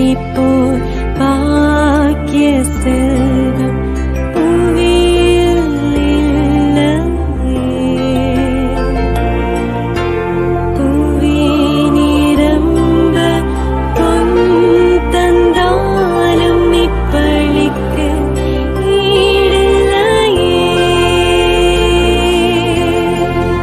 போல் பாக்கிய செல்வம் புவியில் இல்லையே. புவி நிரம்ப பொன் தந்தாலும் இப்பளிக்கு ஈடில்லையே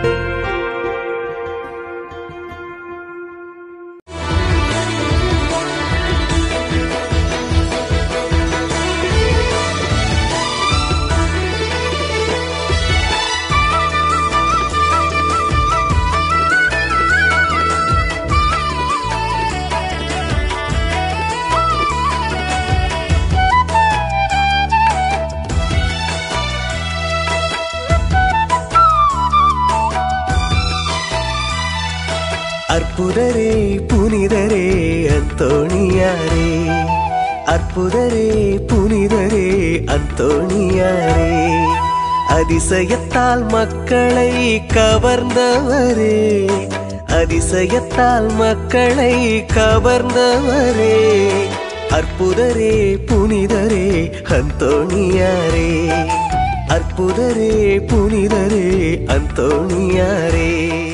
அற்புதரே புனிதரே அந்தோணியாரே அற்புதரே புனிதரே அந்தோணியாரே அதிசயத்தால் மக்களை கவர்ந்தவரே அதிசயத்தால் மக்களை கவர்ந்தவரே அற்புதரே புனிதரே அந்தோணியாரே அற்புதரே புனிதரே அந்தோணியாரே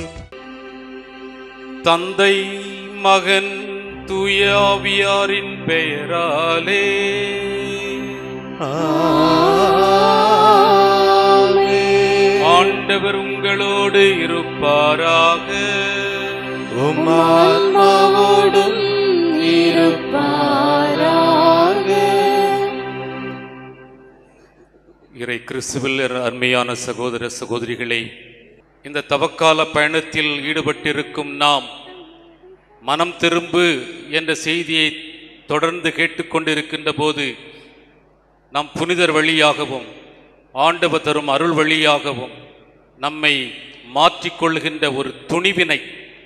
தந்தை மகன் தூயாவியாரின் பெயராலே ஆண்டவர் உங்களோடு இருப்பாராக உம்மான்மாவோடும் இறை கிறிஸ்துவில் அருமையான சகோதர சகோதரிகளே இந்த தவக்கால பயணத்தில் ஈடுபட்டிருக்கும் நாம் மனம் திரும்பு என்ற செய்தியை தொடர்ந்து கேட்டுக்கொண்டிருக்கின்ற போது நம் புனிதர் வழியாகவும் ஆண்டவர் தரும் அருள் வழியாகவும் நம்மை மாற்றிக்கொள்கின்ற ஒரு துணிவினை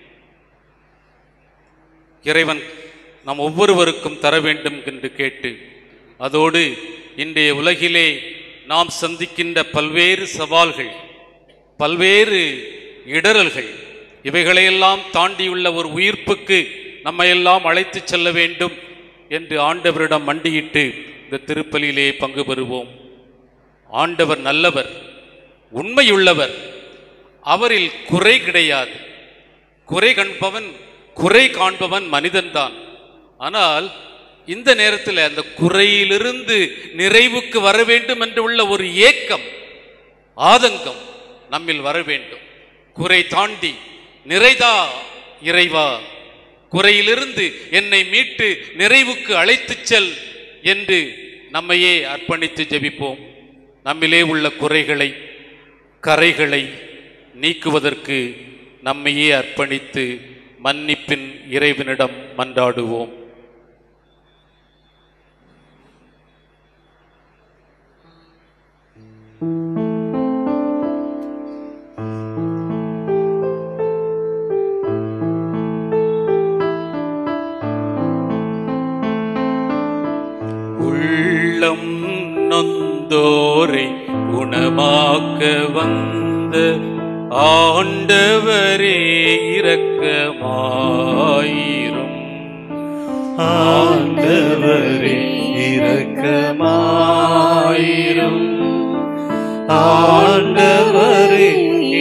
இறைவன் நம் ஒவ்வொருவருக்கும் தர வேண்டும் என்று கேட்டு அதோடு இன்றைய உலகிலே நாம் சந்திக்கின்ற பல்வேறு சவால்கள் பல்வேறு இடரல்கள் இவைகளையெல்லாம் தாண்டியுள்ள ஒரு உயிர்ப்புக்கு நம்மையெல்லாம் அழைத்துச் செல்ல வேண்டும் என்று ஆண்டவரிடம் மண்டியிட்டு இந்த திருப்பலியிலே பங்கு பெறுவோம் ஆண்டவர் நல்லவர் உண்மையுள்ளவர் அவரில் குறை கிடையாது குறை காண்பவன் குறை காண்பவன் மனிதன்தான் ஆனால் இந்த நேரத்தில் அந்த குறையிலிருந்து நிறைவுக்கு வர வேண்டும் என்று உள்ள ஒரு ஏக்கம் ஆதங்கம் நம்மில் வர வேண்டும் குறை தாண்டி நிறைதா இறைவா குறையிலிருந்து என்னை மீட்டு நிறைவுக்கு அழைத்துச் செல் என்று நம்மையே அர்ப்பணித்து ஜெபிப்போம் நம்மிலே உள்ள குறைகளை கரைகளை நீக்குவதற்கு நம்மையே அர்ப்பணித்து மன்னிப்பின் இறைவனிடம் மன்றாடுவோம் உள்ளம் நொந்தோரை குணமாக்க வந்த ஆண்டவரே இரக்கமாயிரும் ஆண்டவரே இரக்கமாயிரும் ஆண்டவரே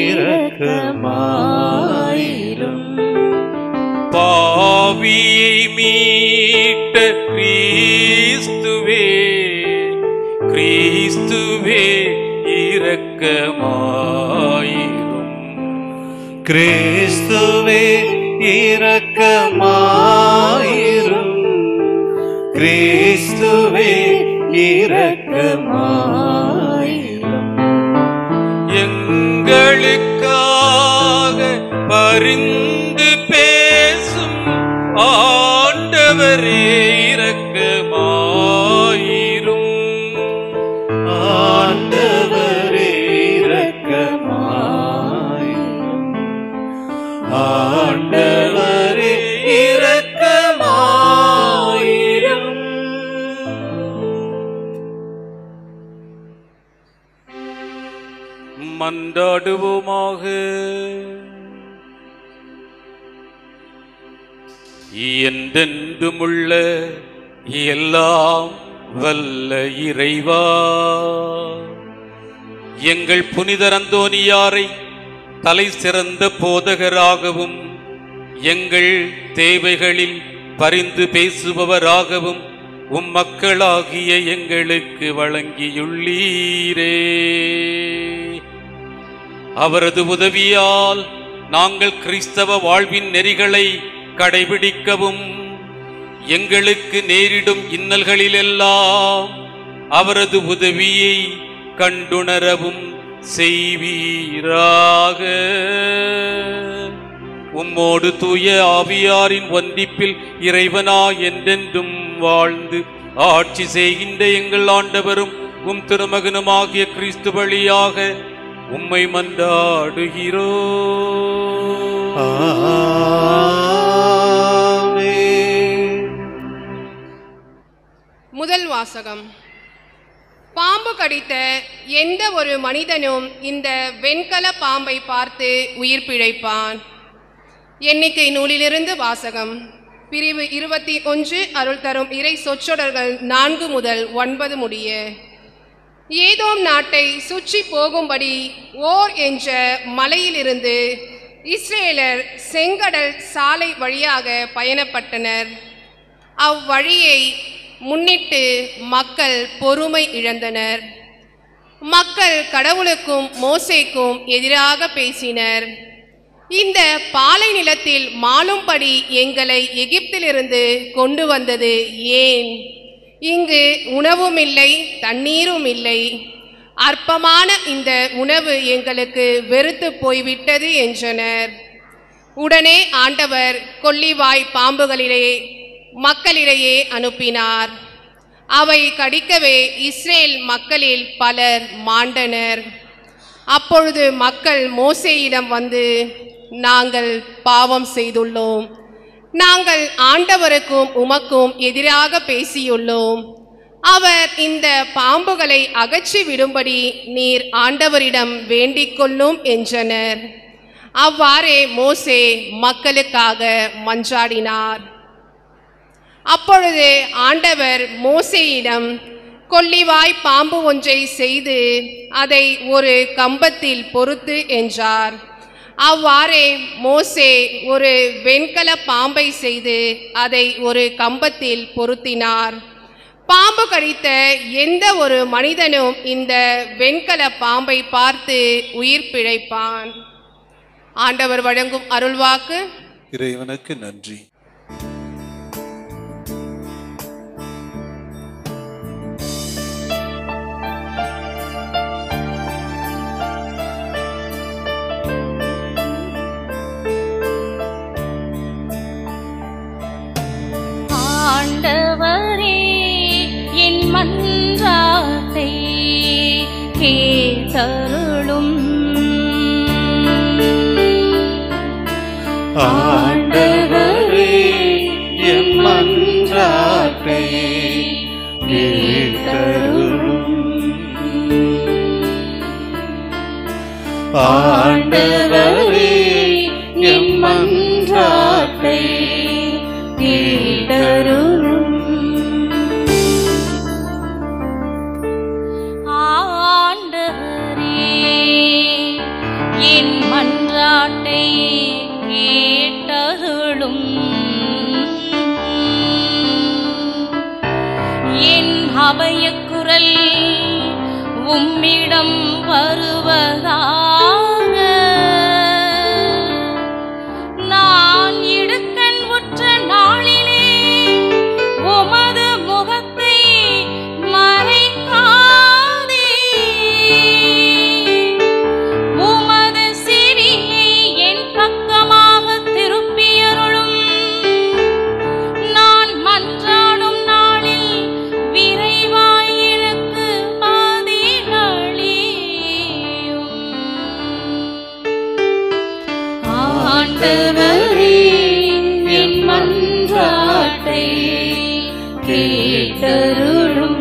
இரக்கமாயிரும் பாவியை மீட்ட கிறிஸ்துவே கிறிஸ்துவே இரக்கமாயிரும் கிறிஸ்துவே இரக்கமாயிரும் கிறிஸ்துவே இரக்கமாயிரும் எங்களுக்காக பரிந்து பேசும் ஆண்டவரே இரக்கமாயிரும் ஆண்டவரே இரக்கமாயிரும் ஆண்டவரே இரக்கமாயிரும் மன்றாடுவோமாக என்றென்றுமுள்ள எல்லாம் வல்ல இறைவா எங்கள் புனிதர் அந்தோனியாரை தலை சிறந்த போதகராகவும் எங்கள் தேவைகளில் பரிந்து பேசுபவராகவும் உம் மக்களாகிய எங்களுக்கு வழங்கியுள்ளீரே அவரது உதவியால் நாங்கள் கிறிஸ்தவ வாழ்வின் நெறிகளை கடைபிடிக்கவும் எங்களுக்கு நேரிடும் இன்னல்களிலெல்லாம் அவரது உதவியை கண்டுணரவும் செய்வீராக உம்மோடு தூய ஆவியாரின் ஒன்றிப்பில் இறைவனா என்றென்றும் வாழ்ந்து ஆட்சி செய்கின்ற எங்கள் ஆண்டவரும் உம் திருமகனுமாகிய கிறிஸ்து வழியாக உம்மை மன்றாடுகிறோ முதல் வாசகம் பாம்பு கடித்த எந்த ஒரு மனிதனும் இந்த வெண்கல பாம்பை பார்த்து உயிர் பிழைப்பான் எண்ணிக்கை நூலிலிருந்து வாசகம் பிரிவு இருபத்தி ஒன்று அருள் தரும் இறை சொற்றொடர்கள் நான்கு முதல் ஒன்பது முடிய ஏதோம் நாட்டை சுற்றி போகும்படி ஓர் என்ற மலையிலிருந்து இஸ்ரேலர் செங்கடல் சாலை வழியாக பயணப்பட்டனர் அவ்வழியை முன்னிட்டு மக்கள் பொறுமை இழந்தனர் மக்கள் கடவுளுக்கும் மோசேக்கும் எதிராக பேசினர் இந்த பாலை நிலத்தில் மாளும்படி எங்களை எகிப்திலிருந்து கொண்டு வந்தது ஏன் இங்கு உணவும் இல்லை தண்ணீரும் இல்லை அற்பமான இந்த உணவு எங்களுக்கு வெறுத்து போய்விட்டது என்றனர் உடனே ஆண்டவர் கொல்லிவாய் பாம்புகளிலே மக்களிடையே அனுப்பினார் அவை கடிக்கவே இஸ்ரேல் மக்களில் பலர் மாண்டனர் அப்பொழுது மக்கள் மோசேயிடம் வந்து நாங்கள் பாவம் செய்துள்ளோம் நாங்கள் ஆண்டவருக்கும் உமக்கும் எதிராக பேசியுள்ளோம் அவர் இந்த பாம்புகளை அகற்றி விடும்படி நீர் ஆண்டவரிடம் வேண்டிக் கொள்ளும் என்றனர் அவ்வாறே மோசே மக்களுக்காக மன்றாடினார் அப்பொழுது ஆண்டவர் மோசேயிடம் கொல்லிவாய் பாம்பு ஒன்றை செய்து அதை ஒரு கம்பத்தில் பொறுத்து என்றார் அவ்வாறே மோசே ஒரு வெண்கல பாம்பை செய்து அதை ஒரு கம்பத்தில் பொருத்தினார் பாம்பு கடித்த எந்த ஒரு மனிதனும் இந்த வெண்கல பாம்பை பார்த்து உயிர் பிழைப்பான் ஆண்டவர் வழங்கும் அருள்வாக்கு இறைவனுக்கு நன்றி ஆண்டவரே என் மன்றாட்டை கேட்டருளும் ஆண்டவரே எம் மன்றாட்டை கேட்டருளும் ஆண்டவரே எம் மன்றாட்டை கேட்டருளும் ஆண்டவரே என் மன்றாட்டை கேட்டருளும் என் அபயக்குரல் உம்மிடம் வருவதாக நான் இடுக்கண் உற்ற நாளிலே உமது முகத்தை மறைக்காதே உமது சிறியை என் பக்கமாக திருப்பியருளும் நான் மன்றாடும் நாளில் விரைவாய் எனக்கு பதிலளியும் ஆண்டவரே என் மன்றாட்டை கேட்டருளும்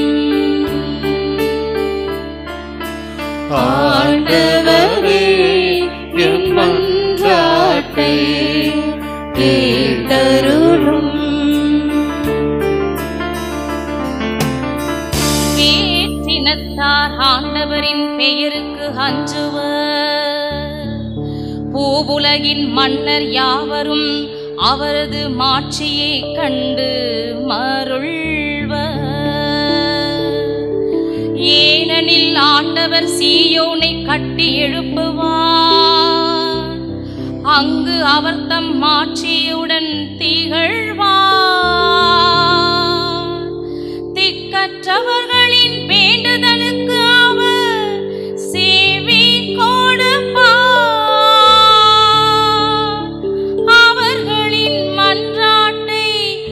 ஆண்டவரே எம் மன்றாட்டை கேட்டருளும் அஞ்சுவார் ஆண்டவரின் பெயருக்கு அஞ்சுவர் பூவுலகின் மன்னர் யாவரும் அவரது மாட்சியை கண்டு மருள்வர் ஏனெனில் ஆண்டவர் சீயோனை கட்டி எழுப்புவார் அங்கு அவர் தம் மாட்சியுடன் திகழ்வார் திக்கற்றவர்களின் வேண்டுதலுக்கு அவர் சேவை கொடுப்பார் அவர்களின் மன்றாட்டை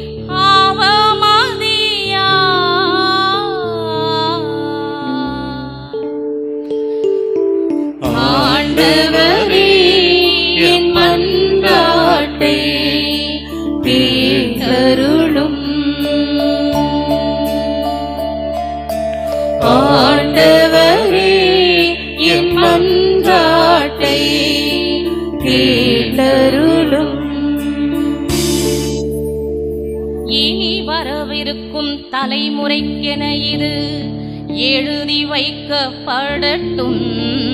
அவமதியார் ஆண்டவரே என் மன்றாட்டை கேட்டருளும் ஆண்டவரே என் மன்றாட்டை கேட்டருளும் இனி வரவிருக்கும் தலைமுறைக்கென இது எழுதி வைக்கப்படட்டும்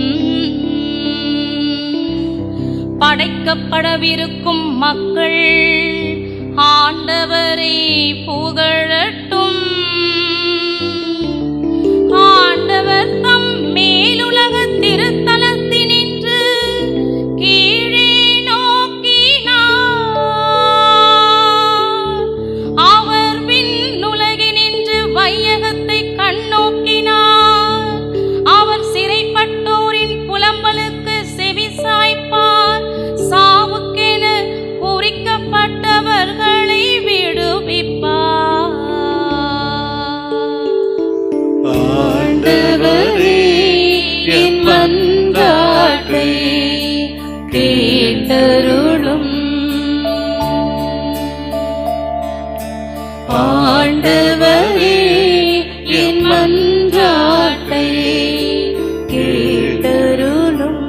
படைக்கப்படவிருக்கும் மக்கள் ஆண்டவரை புகழட்டும் ஆண்டவர் தம் மேலுலக திருத்தலத்தினின்று கீழே நோக்கினார் அவர் விண்ணுலகினின்று வையகத்தை கண்ணோக்கினார் அவர் சிறைப்பட்டோரின் புலம்பலுக்கு செவி சாய்ப்பார் சாவுக்கென குறிக்கப்பட்டவர்களை விடுவிப்பார் ஆண்டவரே என் மன்றாட்டை கேட்டருளும் ஆண்டவரே என் மன்றாட்டை கேட்டருளும்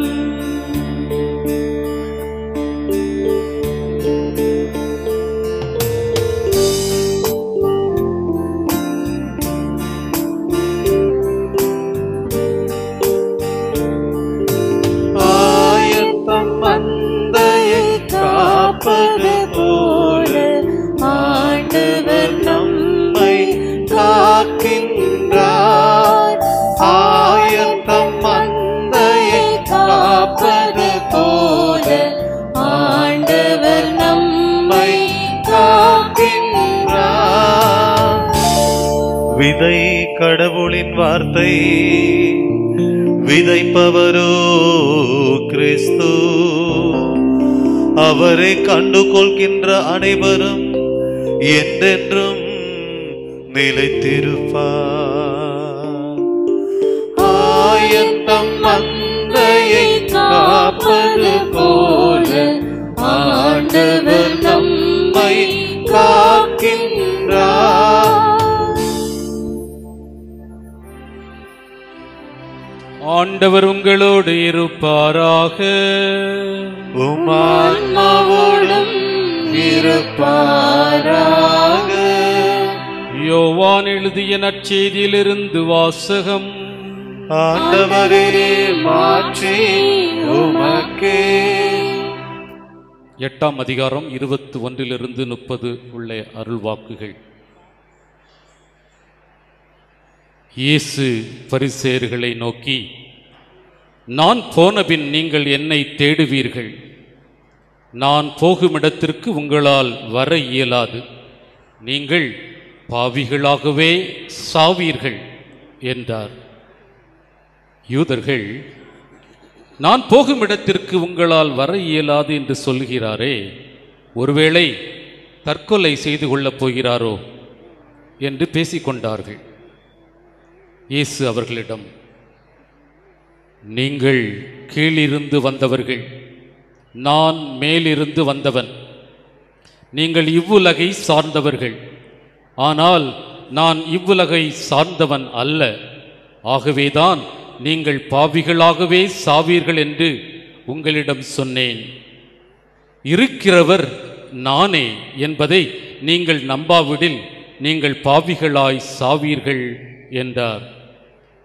ஆயத்தம் மந்தையை காப்பது போல ஆண்டவர் நம்மை காக்கின்றார் ஆயத்தம் மந்தையை காப்பது போல ஆண்டவர் நம்மை காக்கின்றார் விதை கடவுளின் வார்த்தை விதைப்பவரோ கிறிஸ்து அவரை கண்டு கொள்கின்ற அனைவரும் என்றென்றும் நிலைத்திருப்பார் ஆயத்தம் மந்தையை காப்பது போல ஆண்டவர் நம்மை காக்கின்றார் ஆண்டவர் உங்களோடு இருப்பாராக உமான்மாவோடும் இருப்பாராக யோவான் எழுதிய நற்செய்தியிலிருந்து வாசகம் ஆண்டவரே மாற்றி உமக்கே எட்டாம் அதிகாரம் இருபத்தி ஒன்றிலிருந்து முப்பது உள்ள அருள்வாக்குகள் இயேசு பரிசேயர்களை நோக்கி நான் போனபின் நீங்கள் என்னை தேடுவீர்கள் நான் போகும் இடத்திற்கு உங்களால் வர இயலாது நீங்கள் பாவிகளாகவே சாவீர்கள் என்றார் யூதர்கள் நான் போகும் இடத்திற்கு உங்களால் வர இயலாது என்று சொல்கிறாரே ஒருவேளை தற்கொலை செய்து கொள்ளப் போகிறாரோ என்று பேசிக்கொண்டார்கள் இயேசு அவர்களிடம் நீங்கள் கீழிருந்து வந்தவர்கள் நான் மேலிருந்து வந்தவன் நீங்கள் இவ்வுலகை சார்ந்தவர்கள் ஆனால் நான் இவ்வுலகை சார்ந்தவன் அல்ல ஆகவேதான் நீங்கள் பாவிகளாகவே சாவீர்கள் என்று உங்களிடம் சொன்னேன் இருக்கிறவர் நானே என்பதை நீங்கள் நம்பாவிடில் நீங்கள் பாவிகளாய் சாவீர்கள் என்றார்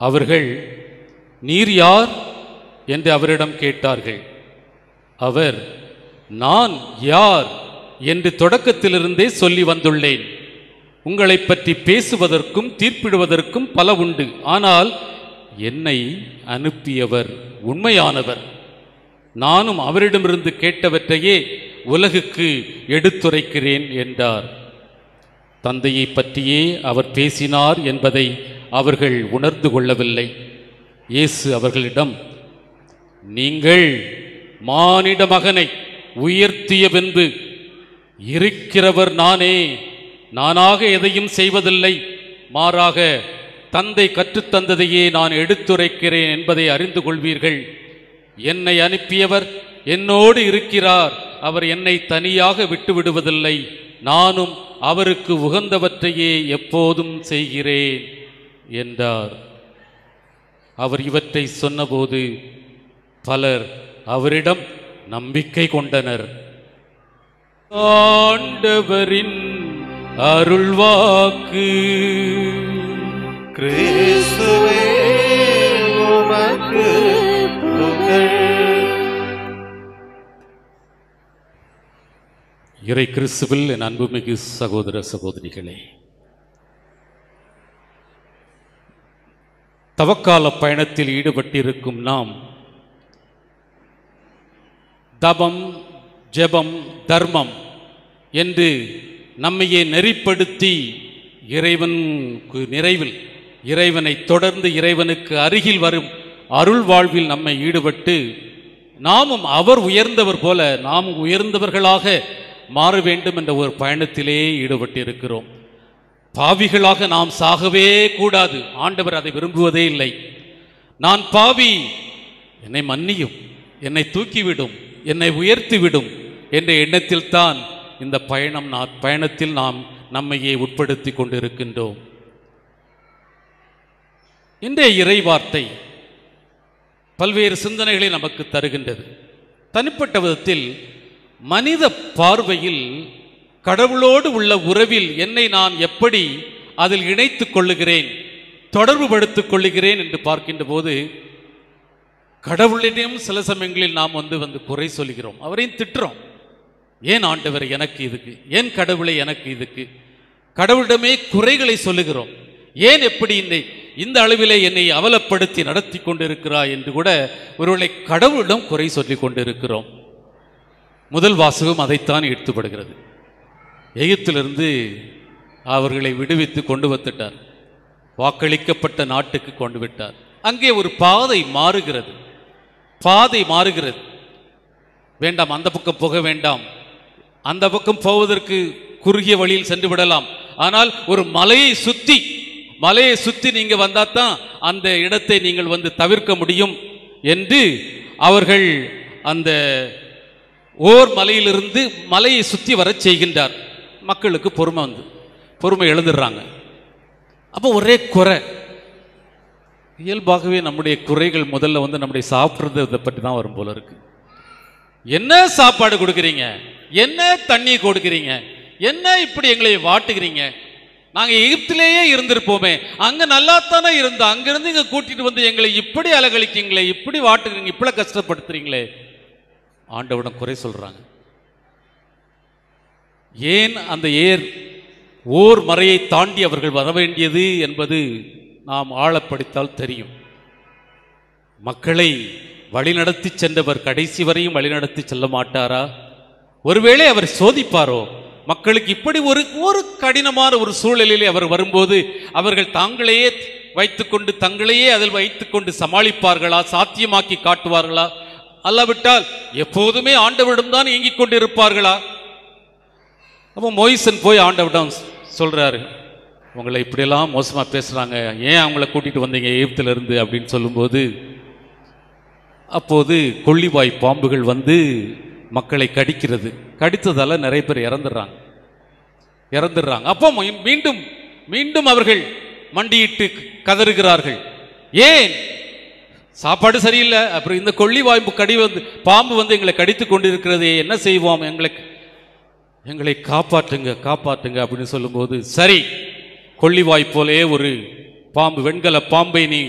அவர்கள் நீர் யார் என்று அவரிடம் கேட்டார்கள் அவர் நான் யார் என்று தொடக்கத்திலிருந்தே சொல்லி வந்துள்ளேன் உங்களைப் பற்றி பேசுவதற்கும் தீர்ப்பிடுவதற்கும் பல உண்டு ஆனால் என்னை அனுப்பியவர் உண்மையானவர் நானும் அவரிடமிருந்து கேட்டவற்றையே உலகுக்கு எடுத்துரைக்கிறேன் என்றார் தந்தையை பற்றியே அவர் பேசினார் என்பதை அவர்கள் உணர்ந்து கொள்ளவில்லை இயேசு அவர்களிடம் நீங்கள் மானிட மகனை உயர்த்திய பின்பு இருக்கிறவர் நானே நானாக எதையும் செய்வதில்லை மாறாக தந்தை கற்றுத்தந்ததையே நான் எடுத்துரைக்கிறேன் என்பதை அறிந்து கொள்வீர்கள் என்னை அனுப்பியவர் என்னோடு இருக்கிறார் அவர் என்னை தனியாக விட்டு விடுவதில்லை நானும் அவருக்கு உகந்தவற்றையே எப்போதும் செய்கிறேன் என்றார் அவர் இவற்றை சொன்னபோது பலர் அவரிடம் நம்பிக்கை கொண்டனர் ஆண்டவரின் அருள்வாக்கு கிறிஸ்துவே உமக்கு புகழ் இறை கிறிஸ்துவில் என் அன்புமிகு சகோதர சகோதரிகளே தவக்கால பயணத்தில் ஈடுபட்டிருக்கும் நாம் தபம் ஜெபம் தர்மம் என்று நம்மையே நெறிப்படுத்தி இறைவன் நிறைவில் இறைவனை தொடர்ந்து இறைவனுக்கு அருகில் வரும் அருள் வாழ்வில் நம்மை ஈடுபட்டு நாமும் அவர் உயர்ந்தவர் போல நாமும் உயர்ந்தவர்களாக மாற வேண்டும் என்ற ஒரு பயணத்திலே ஈடுபட்டிருக்கிறோம் பாவிகளாக நாம் சாகவே கூடாது ஆண்டவர் அதை விரும்புவதே இல்லை நான் பாவி என்னை மன்னியும் என்னை தூக்கிவிடும் என்னை உயர்த்திவிடும் என்ற எண்ணத்தில்தான் இந்த பயணம் நான் பயணத்தில் நாம் நம்மையே உட்படுத்தி கொண்டிருக்கின்றோம் இன்றைய இறை வார்த்தை பல்வேறு சிந்தனைகளை நமக்கு தருகின்றது தனிப்பட்ட விதத்தில் மனித பார்வையில் கடவுளோடு உள்ள உறவில் என்னை நான் எப்படி அதில் இணைத்துக் கொள்ளுகிறேன் தொடர்பு படுத்திக் கொள்ளுகிறேன் என்று பார்க்கின்ற போது கடவுளிடம் சில சமயங்களில் நாம் வந்து வந்து குறை சொல்கிறோம் அவரையும் திட்டுறோம் ஏன் ஆண்டவர் எனக்கு இதுக்கு ஏன் கடவுளை எனக்கு இதுக்கு கடவுளிடமே குறைகளை சொல்லுகிறோம் ஏன் எப்படி இந்த இந்த அளவிலே என்னை அவலப்படுத்தி நடத்தி கொண்டிருக்கிறாய் என்று கூட ஒருவேளை கடவுளிடம் குறை சொல்லிக் கொண்டிருக்கிறோம் முதல் வாசகம் அதைத்தான் எடுத்துப்படுகிறது எகிப்திலிருந்து அவர்களை விடுவித்து கொண்டு வந்துட்டார் வாக்களிக்கப்பட்ட நாட்டுக்கு கொண்டு விட்டார் அங்கே ஒரு பாதை மாறுகிறது பாதை மாறுகிறது வேண்டாம் அந்த பக்கம் போக வேண்டாம் அந்த பக்கம் போவதற்கு குறுகிய வழியில் சென்று விடலாம் ஆனால் ஒரு மலையை சுத்தி மலையை சுத்தி நீங்க வந்தா தான் அந்த இடத்தை நீங்கள் வந்து தவிர்க்க முடியும் என்று அவர்கள் அந்த ஓர் மலையிலிருந்து மலையை சுத்தி வரச் செய்கின்றார் மக்களுக்கு பொறுமை வந்து பொறுமை எழுந்துடுறாங்க அப்போ ஒரே குறை இயல்பாகவே நம்முடைய குறைகள் முதல்ல வந்து நம்முடைய சாப்பிட்றதை பற்றி தான் வரும் போல இருக்கு என்ன சாப்பாடு கொடுக்குறீங்க என்ன தண்ணி கொடுக்குறீங்க என்ன இப்படி எங்களை வாட்டுகிறீங்க நாங்க எகிப்திலேயே இருந்திருப்போமே அங்க நல்லா தானே இருந்தோம் அங்கிருந்து இங்க கூட்டிட்டு வந்து எங்களை இப்படி அலகழிக்கீங்களே இப்படி வாட்டுகிறீங்க இப்படி கஷ்டப்படுத்துறீங்களே ஆண்டவடம் குறை சொல்றாங்க ஏன் அந்த ஏர் ஓர் மறையை தாண்டி அவர்கள் வர வேண்டியது என்பது நாம் ஆழப் படித்தால் தெரியும் மக்களை வழிநடத்தி சென்றவர் கடைசி வரையும் வழிநடத்தி செல்ல மாட்டாரா ஒருவேளை அவர் சோதிப்பாரோ மக்களுக்கு இப்படி ஒரு ஒரு கடினமான ஒரு சூழலிலே அவர் வரும்போது அவர்கள் தாங்களையே வைத்துக்கொண்டு தங்களையே அதில் வைத்துக்கொண்டு சமாளிப்பார்களா சாத்தியமாக்கி காட்டுவார்களா அல்லாவிட்டால் எப்போதுமே ஆண்டவரிடம் தான் இயங்கிக் கொண்டிருப்பார்களா அப்போ மொய்சன் போய் ஆண்டவரிடம் சொல்றாரு உங்களை இப்படியெல்லாம் மோசமா பேசுறாங்க ஏன் அவங்கள கூட்டிட்டு வந்தீங்க எகிப்துல இருந்து அப்படின்னு சொல்லும்போது அப்போது கொள்ளிவாய் பாம்புகள் வந்து மக்களை கடிக்கிறது கடித்ததால நிறைய பேர் இறந்துடுறாங்க இறந்துடுறாங்க அப்போ மீ- மீண்டும் மீண்டும் அவர்கள் மண்டியிட்டு கதறுகிறார்கள் ஏன் சாப்பாடு சரியில்லை அப்புறம் இந்த கொள்ளி வாய்ப்பு கடி வந்து பாம்பு வந்து எங்களை கடித்து கொண்டிருக்கிறதே என்ன செய்வோம் எங்களுக்கு எங்களை காப்பாற்றுங்க காப்பாற்றுங்க அப்படின்னு சொல்லும்போது சரி கொள்ளிவாய் போலே ஒரு பாம்பு வெண்கல பாம்பை நீ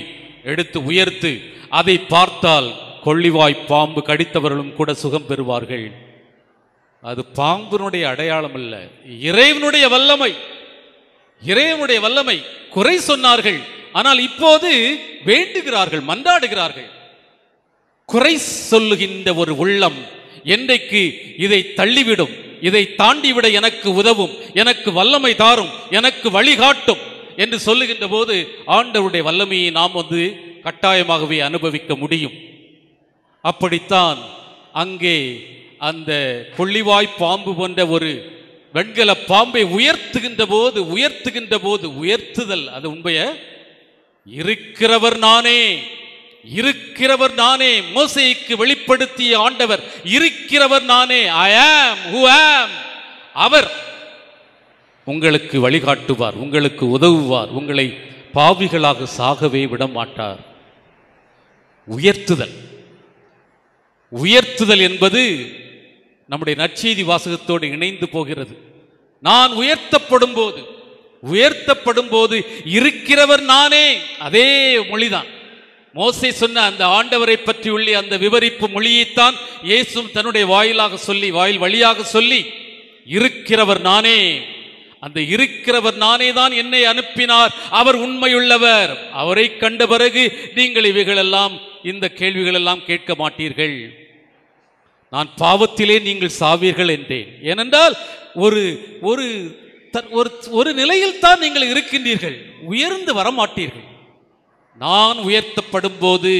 எடுத்து உயர்த்து அதை பார்த்தால் கொள்ளிவாய் பாம்பு கடித்தவர்களும் கூட சுகம் பெறுவார்கள் அது பாம்பினுடைய அடையாளம் அல்ல இறைவனுடைய வல்லமை இறைவனுடைய வல்லமை குறை சொன்னார்கள் ஆனால் இப்போது வேண்டுகிறார்கள் மன்றாடுகிறார்கள் குறை சொல்லுகின்ற ஒரு உள்ளம் என்றைக்கு இதை தள்ளிவிடும் இதை தாண்டிவிட எனக்கு உதவும் எனக்கு வல்லமை தாரும் எனக்கு வழிகாட்டும் என்று சொல்லுகின்ற போது ஆண்டவருடைய வல்லமையை நாம் வந்து கட்டாயமாகவே அனுபவிக்க முடியும் அப்படித்தான் அங்கே அந்த கொள்ளிவாய் பாம்பு போன்ற ஒரு வெண்கல பாம்பை உயர்த்துகின்ற போது உயர்த்துகின்ற போது உயர்த்துதல் அது உண்மைய இருக்கிறவர் நானே இருக்கிறவர் நானே மோசைக்கு வெளிப்படுத்திய ஆண்டவர் இருக்கிறவர் நானே ஐ ஆம் ஹூ ஆம் அவர் உங்களுக்கு வழிகாட்டுவார் உங்களுக்கு உதவுவார் உங்களை பாவிகளாக சாகவே விட மாட்டார் உயர்த்துதல் உயர்த்துதல் என்பது நம்முடைய நற்செய்தி வாசகத்தோடு இணைந்து போகிறது நான் உயர்த்தப்படும் போது உயர்த்தப்படும் போது இருக்கிறவர் நானே அதே மொழிதான் மோசே சொன்ன அந்த ஆண்டவரை பற்றியுள்ள அந்த விவரிப்பு மொழியைத்தான் இயேசும் தன்னுடைய வாயிலாக சொல்லி வாயில் வழியாக சொல்லி இருக்கிறவர் நானே அந்த இருக்கிறவர் நானே தான் என்னை அனுப்பினார் அவர் உண்மையுள்ளவர் அவரை கண்ட பிறகு நீங்கள் இவைகளெல்லாம் இந்த கேள்விகளெல்லாம் கேட்க மாட்டீர்கள் நான் பாவத்திலே நீங்கள் சாவீர்கள் என்றேன் ஏனென்றால் ஒரு ஒரு த- ஒரு ஒரு நிலையில் தான் நீங்கள் இருக்கின்றீர்கள் உயர்ந்து வரமாட்டீர்கள் நான் உயர்த்தப்படும் போது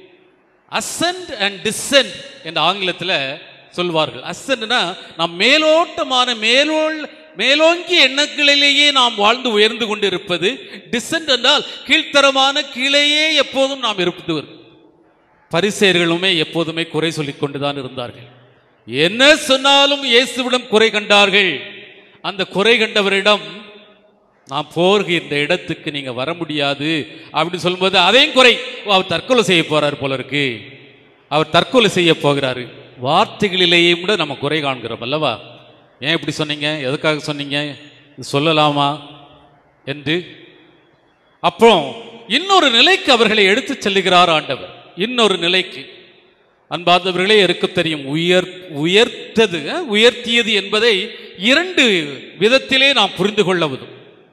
அசன்ட் அண்ட் டிசன்ட் என்ற ஆங்கிலத்தில் சொல்வார்கள் அசன்ட்னா நாம் மேலோட்டமான மேலோள் மேலோங்கிய எண்ணங்களிலேயே நாம் வாழ்ந்து உயர்ந்து கொண்டிருப்பது டிசன்ட் என்றால் கீழ்த்தரமான கீழேயே எப்போதும் நாம் இருப்பது பரிசேயர்களுமே எப்போதுமே குறை சொல்லிக் கொண்டுதான் இருந்தார்கள் என்ன சொன்னாலும் இயேசுவிடம் குறை கண்டார்கள் அந்த குறை கண்டவரிடம் நான் போகின்ற இடத்துக்கு நீங்க வர முடியாது அப்படின்னு சொல்லும்போது அதையும் குறை ஓ, அவர் தற்கொலை செய்ய போறார் போல இருக்கு அவர் தற்கொலை செய்ய போகிறாரு வார்த்தைகளிலேயே கூட நம்ம குறை காண்கிறோம் அல்லவா ஏன் இப்படி சொன்னீங்க எதுக்காக சொன்னீங்க இது சொல்லலாமா என்று அப்புறம் இன்னொரு நிலைக்கு அவர்களை எடுத்துச் செல்லுகிறார் ஆண்டவர் இன்னொரு நிலைக்கு அன்பார்ந்தவர்களே எனக்கு தெரியும் உயர் உயர்த்தது அஹ், உயர்த்தியது என்பதை இரண்டு விதத்திலே நாம் புரிந்து கொள்ளவும்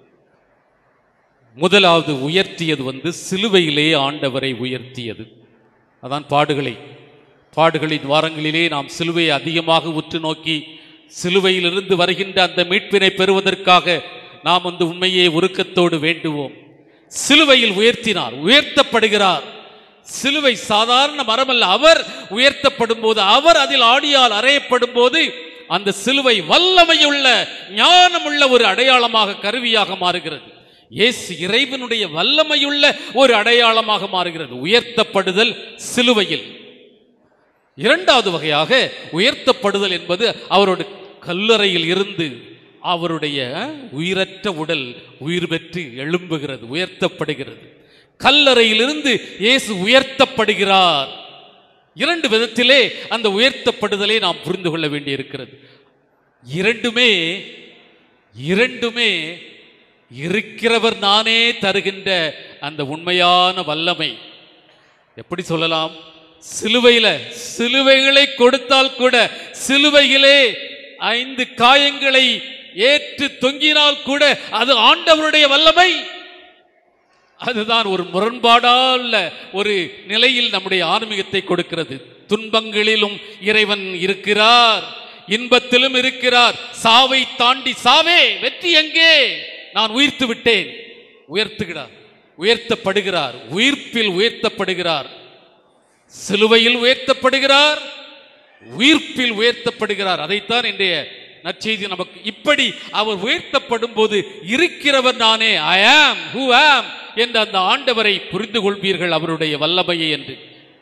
முதலாவது உயர்த்தியது வந்து சிலுவையிலே ஆண்டவரை உயர்த்தியது அதான் பாடுகளை பாடுகளின் வாரங்களிலே நாம் சிலுவையை அதிகமாக உற்று நோக்கி சிலுவையிலிருந்து வருகின்ற அந்த மீட்பினை பெறுவதற்காக நாம் வந்து உண்மையே உருக்கத்தோடு வேண்டுவோம் சிலுவையில் உயர்த்தினார் உயர்த்தப்படுகிறார் சிலுவை சாதாரண மரமல்ல அவர் உயர்த்தப்படும் போது அவர் அதில் ஆடியால் அறையப்படும் போது அந்த சிலுவை வல்லமையுள்ள ஞானமுள்ள ஒரு அடையாளமாக கருவியாக மாறுகிறது இயேசு இறைவனுடைய வல்லமையுள்ள ஒரு அடையாளமாக மாறுகிறது உயர்த்தப்படுதல் சிலுவையில் இரண்டாவது வகையாக உயர்த்தப்படுதல் என்பது அவருடைய கல்லறையில் இருந்து அவருடைய உயிரற்ற உடல் உயிர் பெற்று எழும்புகிறது உயர்த்தப்படுகிறது கல்லறையிலிருந்து இயேசு உயர்த்தப்படுகிறார் இரண்டு விதத்திலே அந்த உயர்த்தப்படுதலை நாம் புரிந்து கொள்ள வேண்டியிருக்கிறது இரண்டுமே இரண்டுமே இருக்கிறவர் நானே தருகின்ற அந்த உண்மையான வல்லமை எப்படி சொல்லலாம் சிலுவையில சிலுவைகளை கொடுத்தால் கூட சிலுவையிலே ஐந்து காயங்களை ஏற்று தொங்கினால் கூட அது ஆண்டவருடைய வல்லமை அதுதான் ஒரு முரண்பாடால ஒரு நிலையில் நம்முடைய ஆன்மீகத்தை கொடுக்கிறது துன்பங்களிலும் இறைவன் இருக்கிறார் இன்பத்திலும் இருக்கிறார் சாவை தாண்டி சாவே வெற்றி எங்கே நான் உயிர்த்து விட்டேன் உயர்த்துகிறார் உயர்த்தப்படுகிறார் உயிர்ப்பில் உயர்த்தப்படுகிறார் சிலுவையில் உயர்த்தப்படுகிறார் உயிர்ப்பில் உயர்த்தப்படுகிறார் அதைத்தான் இன்றைய நற்செய்தி நமக்கு இப்படி அவர் உயர்த்தப்படும் போது இருக்கிறவர் நானே ஐ ஆம் ஹூ ஆம் என்ற அந்த ஆண்டவரை புரிந்து கொள்வீர்கள் அவருடைய வல்லமையை என்று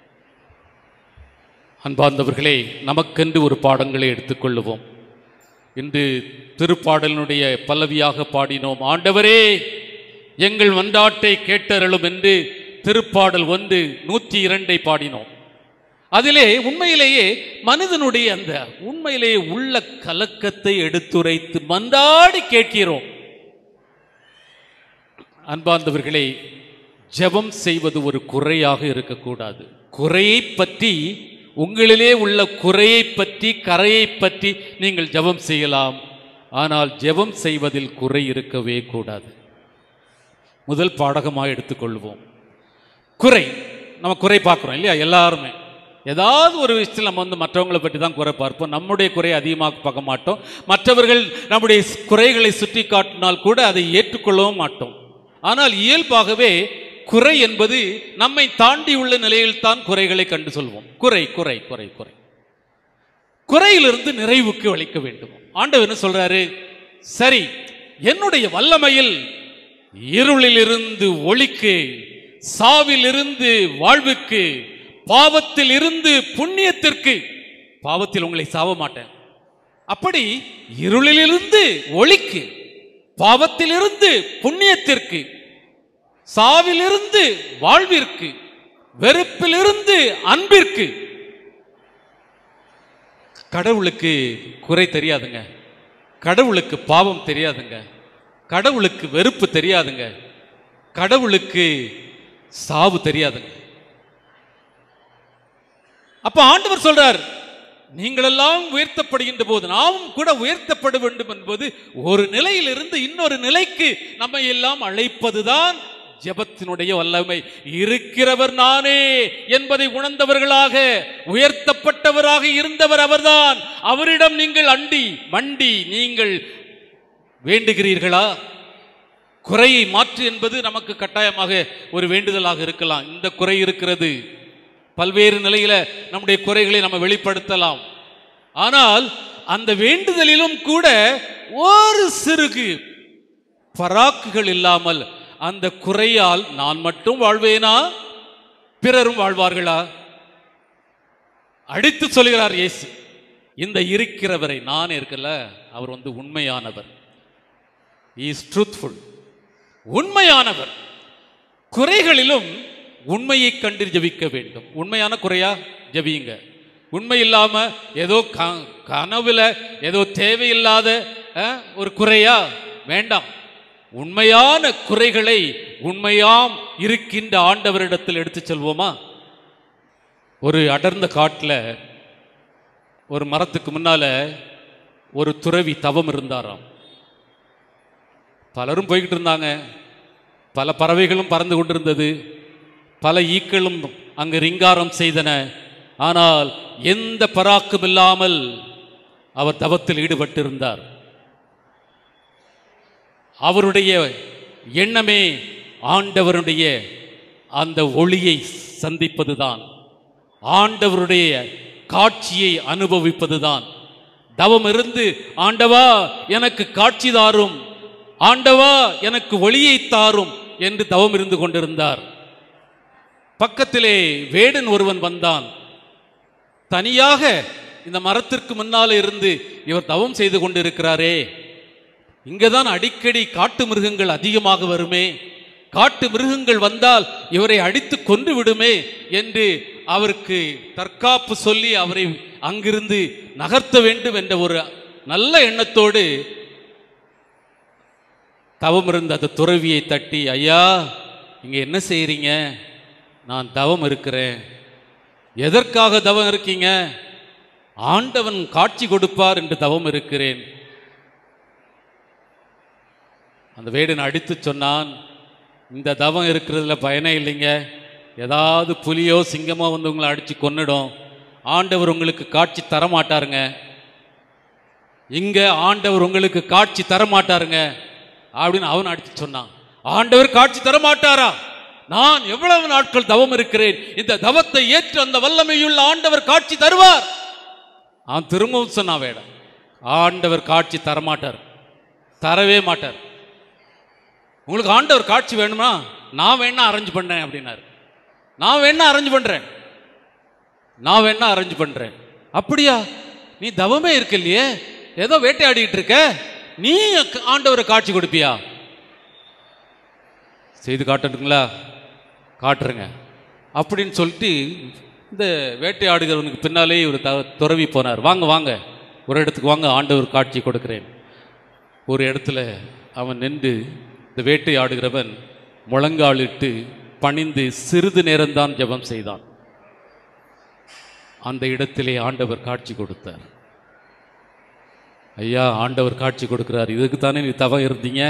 அன்பார்ந்தவர்களே நமக்கென்று ஒரு பாடங்களை எடுத்துக்கொள்ளுவோம் இன்று திருப்பாடலினுடைய பல்லவியாக பாடினோம் ஆண்டவரே எங்கள் மன்றாட்டை கேட்டருளும் என்று திருப்பாடல் வந்து நூற்றி இரண்டை பாடினோம் அதிலே உண்மையிலேயே மனிதனுடைய அந்த உண்மையிலேயே உள்ள கலக்கத்தை எடுத்துரைத்து மன்றாடி கேட்கிறோம் அன்பார்ந்தவர்களே ஜெபம் செய்வது ஒரு குறையாக இருக்கக்கூடாது குறையை பற்றி உங்களிலே உள்ள குறையை பற்றி கரையை பற்றி நீங்கள் ஜெபம் செய்யலாம் ஆனால் ஜெபம் செய்வதில் குறை இருக்கவே கூடாது முதல் பாடகமாக எடுத்துக்கொள்வோம் குறை நம்ம குறை பார்க்குறோம் இல்லையா எல்லாருமே ஏதாவது ஒரு விஷயத்தில் நம்ம வந்து மற்றவங்களை பற்றி தான் குறை பார்ப்போம் நம்முடைய குறையை அதிகமாக பார்க்க மாட்டோம் மற்றவர்கள் நம்முடைய குறைகளை சுட்டி காட்டினால் கூட அதை ஏற்றுக்கொள்ளவும் மாட்டோம் ஆனால் இயல்பாகவே குறை என்பது நம்மை தாண்டி உள்ள நிலையில் தான் குறைகளை கண்டு சொல்வோம் குறை குறை குறை குறை குறையிலிருந்து நிறைவுக்கு வலிக்க வேண்டும் ஆண்டவர் என்ன சொல்றாரு சரி என்னுடைய வல்லமையில் இருளிலிருந்து ஒளிக்கு சாவிலிருந்து வாழ்வுக்கு பாவத்தில் இருந்து புண்ணியத்திற்கு பாவத்தில் உங்களை சாவ மாட்டேன் அப்படி இருளிலிருந்து ஒளிக்கு பாவத்திலிருந்து புண்ணியத்திற்கு சாவிலிருந்து வாழ்விற்கு வெறுப்பிலிருந்து அன்பிற்கு கடவுளுக்கு குறை தெரியாதுங்க கடவுளுக்கு பாவம் தெரியாதுங்க கடவுளுக்கு வெறுப்பு தெரியாதுங்க கடவுளுக்கு சாவு தெரியாதுங்க அப்ப ஆண்டவர் சொல்றார் நீங்களெல்லாம் உயர்த்தப்படுகின்ற போது நாமும் கூட உயர்த்தப்பட வேண்டும் என்பது ஒரு நிலையிலிருந்து இன்னொரு நிலைக்கு நம்மை எல்லாம் அழைப்பதுதான் ஜெபத்தினுடைய வல்லமை இருக்கிறவர் நானே என்பதை உணர்ந்தவர்களாக உயர்த்தப்பட்டவராக இருந்தவர் அவர்தான் அவரிடம் நீங்கள் அண்டி மண்டி நீங்கள் வேண்டுகிறீர்களா குறையை மாற்று என்பது நமக்கு கட்டாயமாக ஒரு வேண்டுதலாக இருக்கலாம் இந்த குறை இருக்கிறது பல்வேறு நிலையில நம்முடைய குறைகளை நம்ம வெளிப்படுத்தலாம் ஆனால் அந்த வேண்டுதலிலும் கூட ஒரு சிறுகு பராக்குகள் இல்லாமல் அந்த குறையால் நான் மட்டும் வாழ்வேனா பிறரும் வாழ்வார்களா அடித்து சொல்கிறார் இயேசு இந்த இருக்கிறவரை நான் இருக்கல அவர் வந்து உண்மையானவர் இஸ் ட்ரூத்ஃபுல் உண்மையானவர் குறைகளிலும் உண்மையை கண்டு ஜெபிக்க வேண்டும் உண்மையான குறையா ஜெபியுங்க உண்மை இல்லாம ஏதோ க- கனவுல ஏதோ தேவையில்லாத அஹ், ஒரு குறையா வேண்டாம் உண்மையான குறைகளை உண்மையாம் இருக்கின்ற ஆண்டவரிடத்தில் எடுத்துச் செல்வோமா ஒரு அடர்ந்த காட்டில் ஒரு மரத்துக்கு முன்னால ஒரு துறவி தவம் இருந்தாராம் பலரும் போய்கிட்டு இருந்தாங்க பல பறவைகளும் பறந்து கொண்டிருந்தது பல ஈக்களும் அங்கு ரிங்காரம் செய்தன ஆனால் எந்த பராக்கும் இல்லாமல் அவர் தவத்தில் ஈடுபட்டிருந்தார் அவருடைய எண்ணமே ஆண்டவருடைய அந்த ஒளியை சந்திப்பதுதான் ஆண்டவருடைய காட்சியை அனுபவிப்பதுதான் தவம் இருந்து ஆண்டவா எனக்கு காட்சி தாரும் ஆண்டவா எனக்கு ஒளியை தாரும் என்று தவம் இருந்து கொண்டிருந்தார் பக்கத்திலே வேடன் ஒருவன் வந்தான் தனியாக இந்த மரத்திற்கு முன்னால இருந்து இவர் தவம் செய்து கொண்டிருக்கிறாரே இங்கதான் அடிக்கடி காட்டு மிருகங்கள் அதிகமாக வருமே காட்டு மிருகங்கள் வந்தால் இவரை அடித்து கொன்று விடுமே என்று அவருக்கு தற்காப்பு சொல்லி அவரை அங்கிருந்து நகர்த்த வேண்டும் என்ற ஒரு நல்ல எண்ணத்தோடு தவம் இருந்த அந்த துறவியை தட்டி ஐயா இங்க என்ன செய்றீங்க நான் தவம் இருக்கிறேன் எதற்காக தவம் இருக்கீங்க ஆண்டவன் காட்சி கொடுப்பார் என்று தவம் இருக்கிறேன் அந்த வேடன் அடித்து சொன்னான் இந்த தவம் இருக்கிறதுல பயனே இல்லைங்க ஏதாவது புலியோ சிங்கமோ வந்து உங்களை அடித்து கொன்னுடும் ஆண்டவர் உங்களுக்கு காட்சி தர மாட்டாருங்க இங்க ஆண்டவர் உங்களுக்கு காட்சி தர மாட்டாருங்க அப்படின்னு அவன் அடித்து சொன்னான் ஆண்டவர் காட்சி தர மாட்டாரா நான் எவ்வளவு நாட்கள் தவம் இருக்கிறேன் இந்த தவத்தை ஏற்று அந்த வல்லமையுள்ள ஆண்டவர் காட்சி தருவார் அவன் திரும்பவும் சொன்னான் வேடம் ஆண்டவர் காட்சி தரமாட்டார் தரவே மாட்டார் உங்களுக்கு ஆண்டவர் காட்சி வேணுமா நான் வேணா அரேஞ்ச் பண்ணேன் அப்படின்னாரு நான் வேணா அரேஞ்ச் பண்றேன் நான் வேணா அரேஞ்ச் பண்றேன் அப்படியா நீ தவமே இருக்க இல்லையே ஏதோ வேட்டையாடிட்டு இருக்க நீ ஆண்டவரை காட்சி கொடுப்பியா செய்து காட்டட்டுங்களா காட்டுறேங்க அப்படின்னு சொல்லிட்டு இந்த வேட்டையாடுகிறவனுக்கு பின்னாலே இவர் த துறவி போனார் வாங்க வாங்க ஒரு இடத்துக்கு வாங்க ஆண்டவர் காட்சி கொடுக்கிறேன் ஒரு இடத்துல அவன் நின்று இந்த வேட்டையாடுகிறவன் முழங்காலிட்டு பணிந்து சிறிது நேரம்தான் ஜெபம் செய்தான் அந்த இடத்திலே ஆண்டவர் காட்சி கொடுத்தார் ஐயா ஆண்டவர் காட்சி கொடுக்கிறார் இதுக்கு தானே நீ தவம் இருந்தீங்க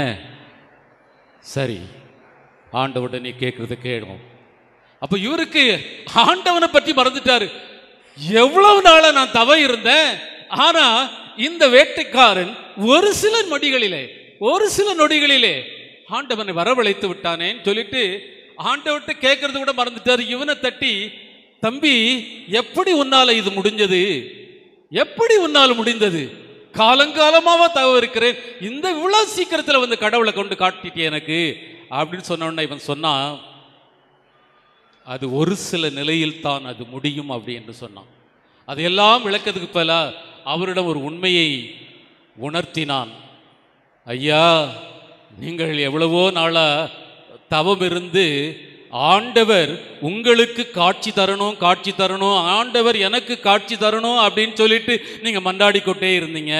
சரி ஆண்டவர்கிட்ட நீ கேட்கறத கேளும் அப்ப இவருக்கு ஆண்டவனை பற்றி மறந்துட்டாரு எவ்வளவு நாளா நான் தவ இருந்தேன் ஆனா இந்த வேட்டைக்காரன் ஒரு சில நொடிகளிலே ஒரு சில நொடிகளிலே ஆண்டவனை வரவழைத்து விட்டானேன்னு சொல்லிட்டு ஆண்டவர்கிட்ட கேட்கறது கூட மறந்துட்டாரு இவனை தட்டி தம்பி எப்படி உன்னால இது முடிஞ்சது எப்படி உன்னால் முடிந்தது காலங்காலமாவா தவ இருக்கிறேன் இந்த இவ்வளவு சீக்கிரத்துல வந்து கடவுளை கொண்டு காட்டிட்டே எனக்கு அப்படின்னு சொன்ன உடனே இவன் சொன்னான் அது ஒரு சில நிலையில் தான் அது முடியும் அப்படி என்று சொன்னான் அதையெல்லாம் விளக்கத்துக்கு பல அவரிடம் ஒரு உண்மையை உணர்த்தினான் ஐயா நீங்கள் எவ்வளவோ நாளா தவம் இருந்து ஆண்டவர் உங்களுக்கு காட்சி தரணும் காட்சி தரணும் ஆண்டவர் எனக்கு காட்சி தரணும் அப்படின்னு சொல்லிட்டு நீங்க மண்டாடிக்கொண்டே இருந்தீங்க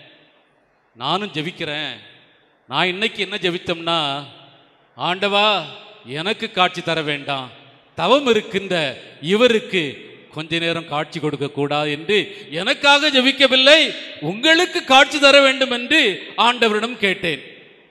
நானும் ஜெபிக்கிறேன் நான் இன்னைக்கு என்ன ஜெபித்தோம்னா ஆண்டவா எனக்கு காட்சி தர வேண்டாம் தவம் இருக்கின்ற இவருக்கு கொஞ்ச நேரம் காட்சி கொடுக்க கூடாது என்று எனக்காக ஜெபிக்கவில்லை உங்களுக்கு காட்சி தர வேண்டும் என்று ஆண்டவரிடம் கேட்டேன்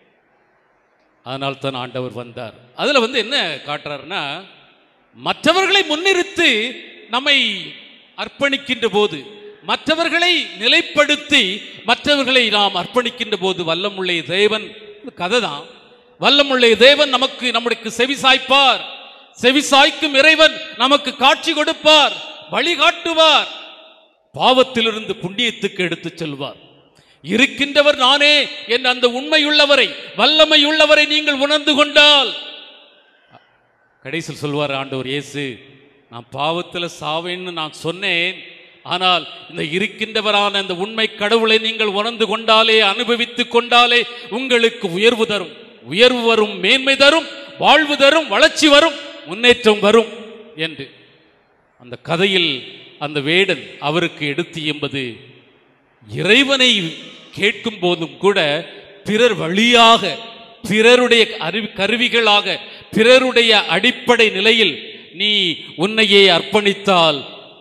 அதனால் தான் ஆண்டவர் வந்தார் அதுல வந்து என்ன காட்டுறாருன்னா மற்றவர்களை முன்னிறுத்தி நம்மை அர்ப்பணிக்கின்ற போது மற்றவர்களை நிலைப்படுத்தி மற்றவர்களை நாம் அர்ப்பணிக்கின்ற போது வல்லமுள்ள தேவன் கதை தான் வல்லமுள்ள தேவன் நமக்கு நம்முடைய செவி சாய்ப்பார் செவி சாய்க்கும் இறைவன் நமக்கு காட்சி கொடுப்பார் வழிகாட்டுவார் பாவத்திலிருந்து புண்ணியத்துக்கு எடுத்துச் செல்வார் இருக்கின்றவர் நானே என்ற அந்த உண்மையுள்ளவரை வல்லமையுள்ளவரை நீங்கள் உணர்ந்து கொண்டால் கடைசியில் சொல்வார் ஆண்டவர் இயேசு நான் பாவத்தில் சாவேன்னு நான் சொன்னேன் ஆனால் இந்த இருக்கின்றவரான இந்த உண்மை கடவுளை நீங்கள் உணர்ந்து கொண்டாலே அனுபவித்து கொண்டாலே உங்களுக்கு உயர்வு தரும் உயர்வு வரும் மேன்மை தரும் வாழ்வு தரும் வளர்ச்சி வரும் முன்னேற்றம் வரும் என்று அந்த கதையில் அந்த வேடன் அவருக்கு எடுத்து என்பது இறைவனை கேட்கும் போதும் கூட பிறர் வழியாக பிறருடைய அறிவு கருவிகளாக பிறருடைய அடிப்படை நிலையில் நீ உன்னையே அர்ப்பணித்தால்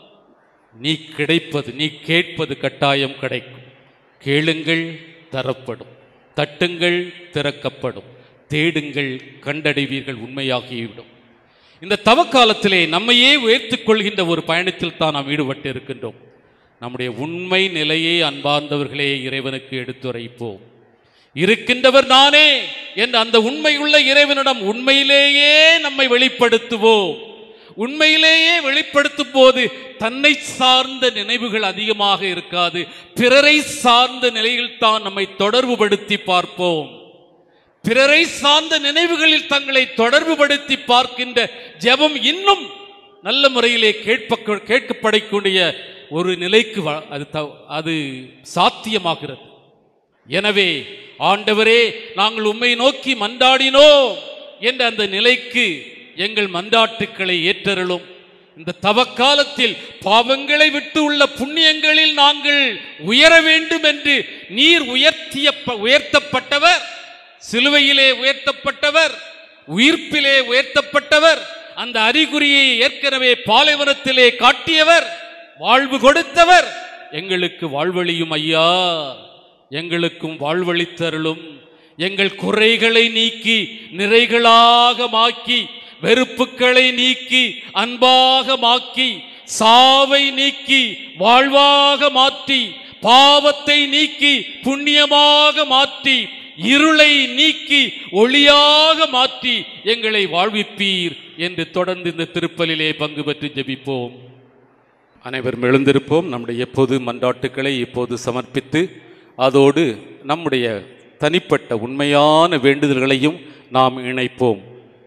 நீ கிடைப்பது நீ கேட்பது கட்டாயம் கிடைக்கும் கேளுங்கள் தரப்படும் தட்டுங்கள் திறக்கப்படும் தேடுங்கள் கண்டடைவீர்கள் உண்மையாகிவிடும் இந்த தவக்காலத்திலே நம்மையே உயர்த்திக் கொள்கின்ற ஒரு பயணத்தில் தான் நாம் ஈடுபட்டு இருக்கின்றோம் நம்முடைய உண்மை நிலையை அன்பார்ந்தவர்களே இறைவனுக்கு எடுத்துரைப்போம் இருக்கின்றவர் நானே என்ற அந்த உண்மையுள்ள இறைவனிடம் உண்மையிலேயே நம்மை வெளிப்படுத்துவோம் உண்மையிலேயே வெளிப்படுத்தும் போது தன்னை சார்ந்த நினைவுகள் அதிகமாக இருக்காது பிறரை சார்ந்த நிலையில் தான் நம்மை தொடர்புபடுத்தி பார்ப்போம் பிறரை சார்ந்த நினைவுகளில் தங்களை தொடர்புபடுத்தி பார்க்கின்ற ஜெபம் இன்னும் நல்ல முறையிலே கேட்ப கேட்கப்படக்கூடிய ஒரு நிலைக்கு வ- அது த- அது சாத்தியமாகிறது எனவே ஆண்டவரே நாங்கள் உம்மை நோக்கி மன்றாடினோம் என்ற அந்த நிலைக்கு எங்கள் மன்றாட்டுக்களை ஏற்றருளும் இந்த தவக்காலத்தில் பாவங்களை விட்டு உள்ள புண்ணியங்களில் நாங்கள் உயர வேண்டும் என்று நீர் உயர்த்திய உயர்த்தப்பட்டவர் சிலுவையிலே உயர்த்தப்பட்டவர் உயிர்ப்பிலே உயர்த்தப்பட்டவர் அந்த அறிகுறியை ஏற்கனவே பாலைவனத்திலே காட்டியவர் வாழ்வு கொடுத்தவர் எங்களுக்கு வாழ்வழியும் ஐயா எங்களுக்கும் வாழ்வழித்தருளும் எங்கள் குறைகளை நீக்கி நிறைகளாக மாக்கி வெறுப்புகளை நீக்கி அன்பாக மாக்கி சாவை நீக்கி வாழ்வாக மாற்றி பாவத்தை நீக்கி புண்ணியமாக மாற்றி இருளை நீக்கி ஒளியாக மாற்றி எங்களை வாழ்விப்பீர் என்று தொடர்ந்து இந்த திருப்பலிலே பங்கு பெற்று ஜெபிப்போம் அனைவரும் எழுந்திருப்போம் நம்முடைய பொது மன்றாட்டுக்களை இப்போது சமர்ப்பித்து அதோடு நம்முடைய தனிப்பட்ட உண்மையான வேண்டுதல்களையும் நாம் இணைப்போம்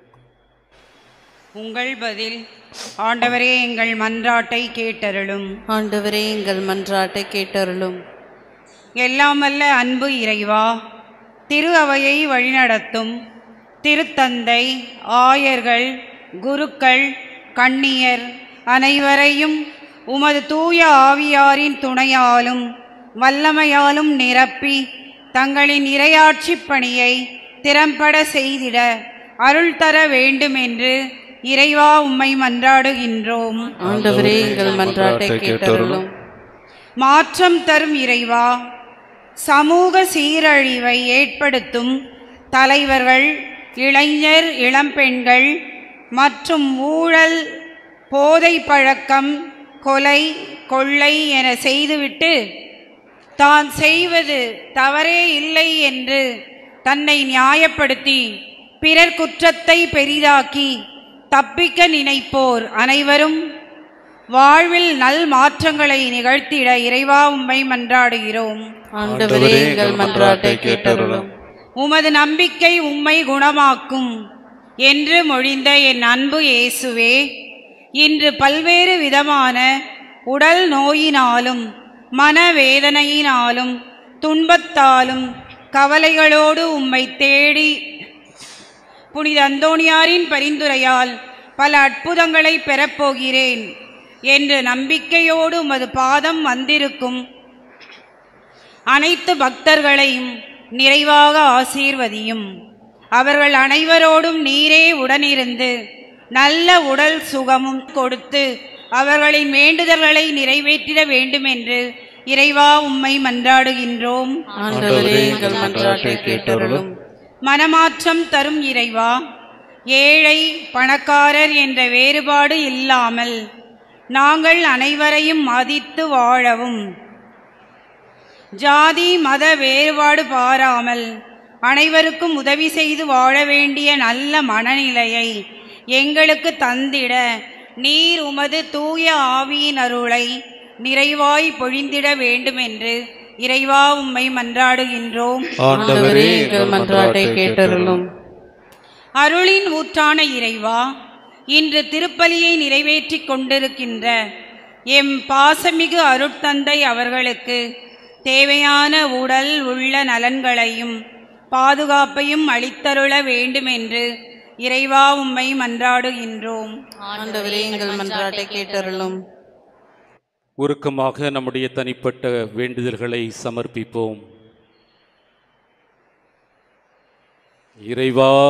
உங்கள் பதில் ஆண்டவரே எங்கள் மன்றாட்டை கேட்டருளும் ஆண்டவரே எங்கள் மன்றாட்டை கேட்டருளும் எல்லாம் வல்ல அன்பு இறைவா திரு அவையை வழிநடத்தும் திருத்தந்தை ஆயர்கள் குருக்கள் கண்ணியர் அனைவரையும் உமது தூய ஆவியாரின் துணையாலும் வல்லமையாலும் நிரப்பி தங்களின் இரையாட்சிப் பணியை திறம்பட செய்திட அருள் தர வேண்டும் என்று இறைவா உம்மை மன்றாடுகின்றோம் ஆண்டவரே எங்கள் மன்றாட்டை கேட்டருளும் மாற்றம் தரும் இறைவா சமூக சீரழிவை ஏற்படுத்தும் தலைவர்கள் இளைஞர் இளம்பெண்கள் மற்றும் ஊழல் போதை பழக்கம் கொலை கொள்ளை என செய்துவிட்டு தான் செய்வது தவறே இல்லை என்று தன்னை நியாயப்படுத்தி பிறர் குற்றத்தை பெரிதாக்கி தப்பிக்க நினைப்போர் அனைவரும் வாழ்வில் நல் மாற்றங்களை நிகழ்த்திட இறைவா உம்மை மன்றாடுகிறோம் ஆண்டவரே எங்கள் மன்றாட்டை கேட்டருளும் உமது நம்பிக்கை உம்மை குணமாக்கும் என்று மொழிந்த என் அன்பு இயேசுவே இன்று பல்வேறு விதமான உடல் நோயினாலும் மனவேதனையினாலும் துன்பத்தாலும் கவலைகளோடு உம்மை தேடி புனித அந்தோணியாரின் பரிந்துரையால் பல அற்புதங்களை பெறப்போகிறேன் என்று நம்பிக்கையோடு உமது பாதம் வந்திருக்கும் அனைத்து பக்தர்களையும் நிறைவாக ஆசீர்வதியும் அவர்கள் அனைவரோடும் நீரே உடனிருந்து நல்ல உடல் சுகமும் கொடுத்து அவர்களின் வேண்டுதல்களை நிறைவேற்றிட வேண்டும் என்று இறைவா உம்மை மன்றாடுகின்றோம் ஆண்டவரே எங்கள் மன்றாட்டை கேட்டருளும் மனமாற்றம் தரும் இறைவா ஏழை பணக்காரர் என்ற வேறுபாடு இல்லாமல் நாங்கள் அனைவரையும் மதித்து வாழவும் ஜாதி மத வேறுபாடு பாராமல் அனைவருக்கும் உதவி செய்து வாழ வேண்டிய நல்ல மனநிலையை எங்களுக்கு தந்திட நீர் உமது தூய ஆவியின் அருளை நிறைவாய் பொழிந்திட வேண்டும் என்று இறைவா உம்மை மன்றாடுகின்றோம் ஆண்டவரே எங்கள் மன்றாட்டை கேட்டருளும் அருளின் ஊற்றான இறைவா இன்று திருப்பலியை நிறைவேற்றிக் கொண்டிருக்கின்ற எம் பாசமிகு அருட்தந்தை அவர்களுக்கு தேவையான உடல் உள்ள நலன்களையும் பாதுகாப்பையும் அளித்தருள வேண்டும் என்று இறைவா உம்மை மன்றாடுகின்றோம் ஆண்டவரே எங்கள் மன்றாட்டை கேட்டருளும் உருக்கமாக நம்முடைய தனிப்பட்ட வேண்டுதல்களை சமர்ப்பிப்போம் இறைவா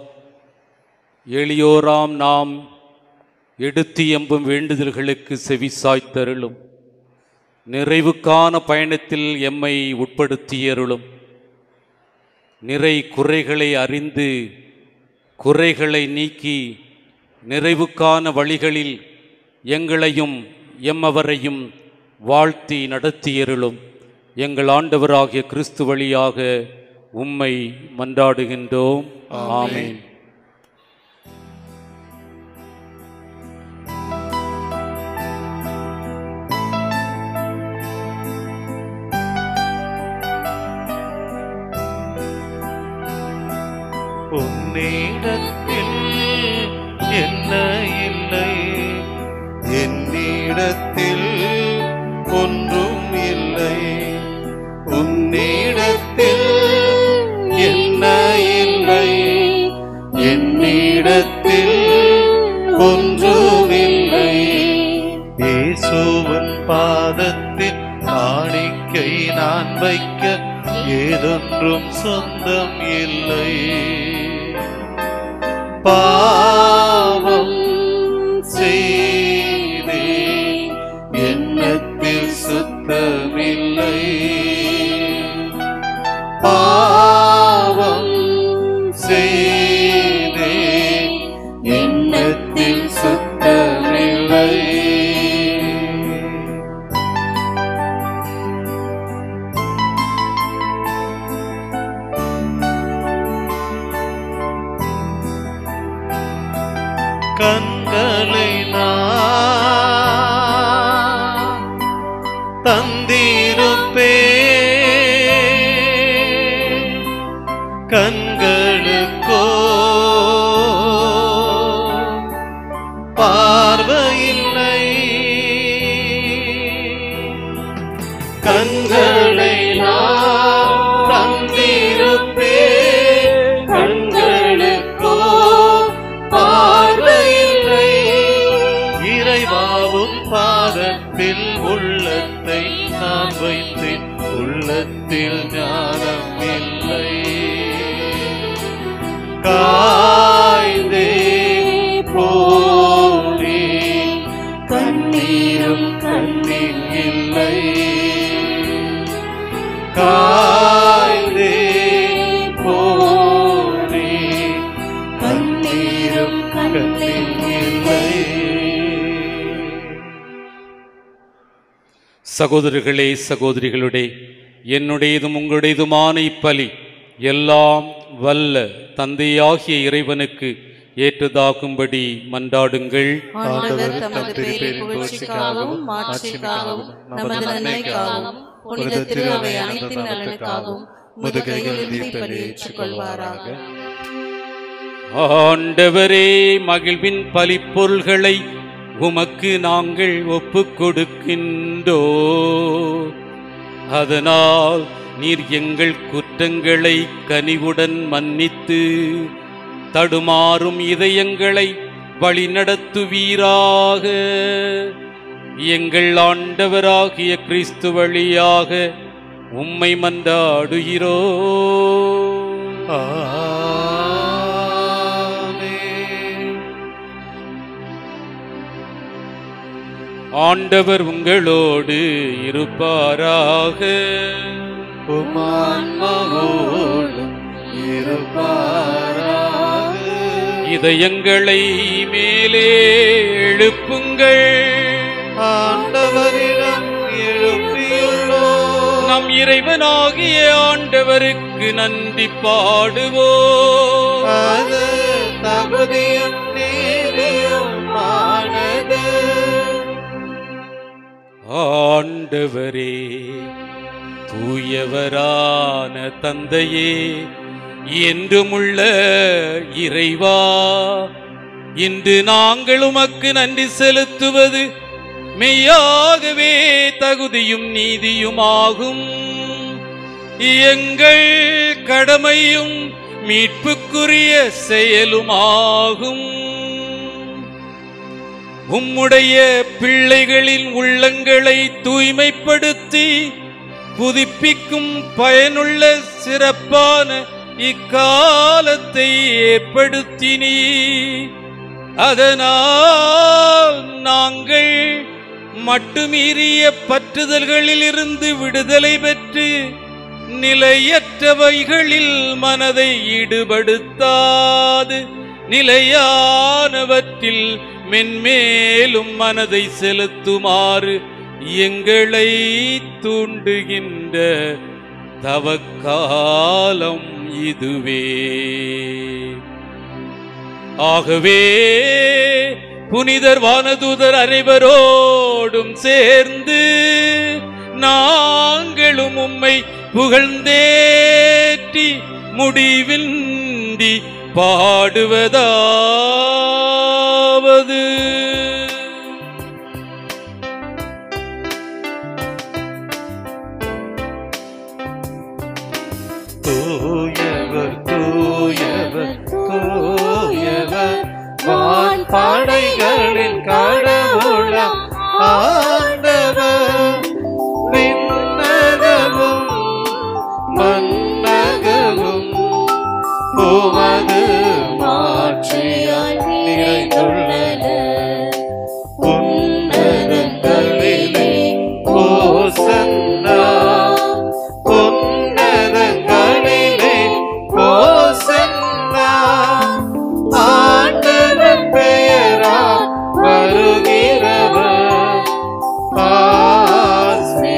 எளியோராம் நாம் எடுத்து எம்பும் வேண்டுதல்களுக்கு செவி சாய்த்தருளும் நிறைவுக்கான பயணத்தில் எம்மை உட்படுத்தியருளும் நிறை குறைகளை அறிந்து குறைகளை நீக்கி நிறைவுக்கான வழிகளில் எங்களையும் எம்மவரையும் வாழ்த்தி நடத்தியருளும் எங்கள் ஆண்டவராகிய கிறிஸ்து வழியாக உம்மை மன்றாடுகின்றோம் ஆமென் உன்னிடத்தில் என்ன இல்லை என்னிடத்தில் ஒன்றும் இல்லை உன்னிடத்தில் என்ன இல்லை என்னிடத்தில் ஒன்றும் இல்லை இயேசுவின் பாதத்தில் காணிக்கை நான் வைக்க ஏதொன்றும் சொந்தம் இல்லை பாவம் செய்தே எண்ணத்தில் சுத்தமில்லை பாவம் செய்தே எண்ணத்தில் சுத்தமில்லை கண்களை நான் தந்திருப்பே கண்களுக்கோ பார்வையில்லை கண்களை நான் தந்திருப்பே கண்களுக்கோ பார்வையில்லை இறைவாவும் பாதத்தில் உள்ளத்தை நான் வைத்தேன் உள்ளத்தில் ஞானம் இல்லை காண சகோதரர்களே சகோதரிகளுடைய என்னுடையதும் உங்களுடையதுமான இப்பலி எல்லாம் வல்ல தந்தையாகிய இறைவனுக்கு ஏற்றதாகும்படி மன்றாடுங்கள் ஆண்டவர் தமது பேரின் புகழ்ச்சிக்காகவும் மாட்சிக்காகவும் நமது நன்மைக்காகவும் புனித திரு அவை அனைத்தின் நலனுக்காகவும் முதுகைகளில் தீப்பலி ஏற்றுக்கொள்வாராக ஆண்டவரே மகிழ்வின் பலிப்பொருள்களை உமக்கு நாங்கள் ஒப்புக் கொடுக்கின்றோ அதனால் நீர் எங்கள் குற்றங்களை கனிவுடன் மன்னித்து தடுமாறும் இதயங்களை வழிநடத்துவீராக எங்கள் ஆண்டவராகிய கிறிஸ்து வழியாக உம்மை மன்றாடுகிறோ ஆண்டவர் உங்களோடு இருப்பாராக உமான்மாவோடும் இருப்பாராக இதயங்களை மேலே எழுப்புங்கள் ஆண்டவரிடம் எழுப்பியுள்ளோம் நம் இறைவனாகிய ஆண்டவருக்கு நன்றி பாடுவோம் அது தகுதியும் நீதியும் ஆனது ஆண்டவரே தூயவரான தந்தையே என்றுமுள்ள இறைவா இன்று நாங்கள் உமக்கு நன்றி செலுத்துவது மெய்யாகவே தகுதியும் நீதியுமாகும் எங்கள் கடமையும் மீட்புக்குரிய செயலுமாகும் உம்முடைய பிள்ளைகளின் உள்ளங்களை தூய்மைப்படுத்தி புதுப்பிக்கும் பயனுள்ள சிறப்பான இக்காலத்தை ஏற்படுத்தினீ அதனால் நாங்கள் மட்டுமீறிய பற்றுதல்களிலிருந்து விடுதலை பெற்று நிலையற்றவைகளில் மனதை ஈடுபடுத்தாது நிலையானவற்றில் மென்மேலும் மனதை செலுத்துமாறு எங்களை தூண்டுகின்ற தவக்காலம் இதுவே ஆகவே புனிதர் வானதூதர் அனைவரோடும் சேர்ந்து நாங்களும் உம்மை புகழ்ந்தேற்றி முடிவின்றி பாடுவதாவது தூயவர் தூயவர் தூயவர் வான் படைகளின் கடவுளம் ஆண்டவர் விண்ணகமும் மன்னகமும் உமது மாட்சியால் நிறைந்துள்ளன உன்னதங்களிலே ஓசன்னா உன்னதங்களிலே ஓசன்னா ஆண்டவர் பெயரா வருகிறவர் ஆசி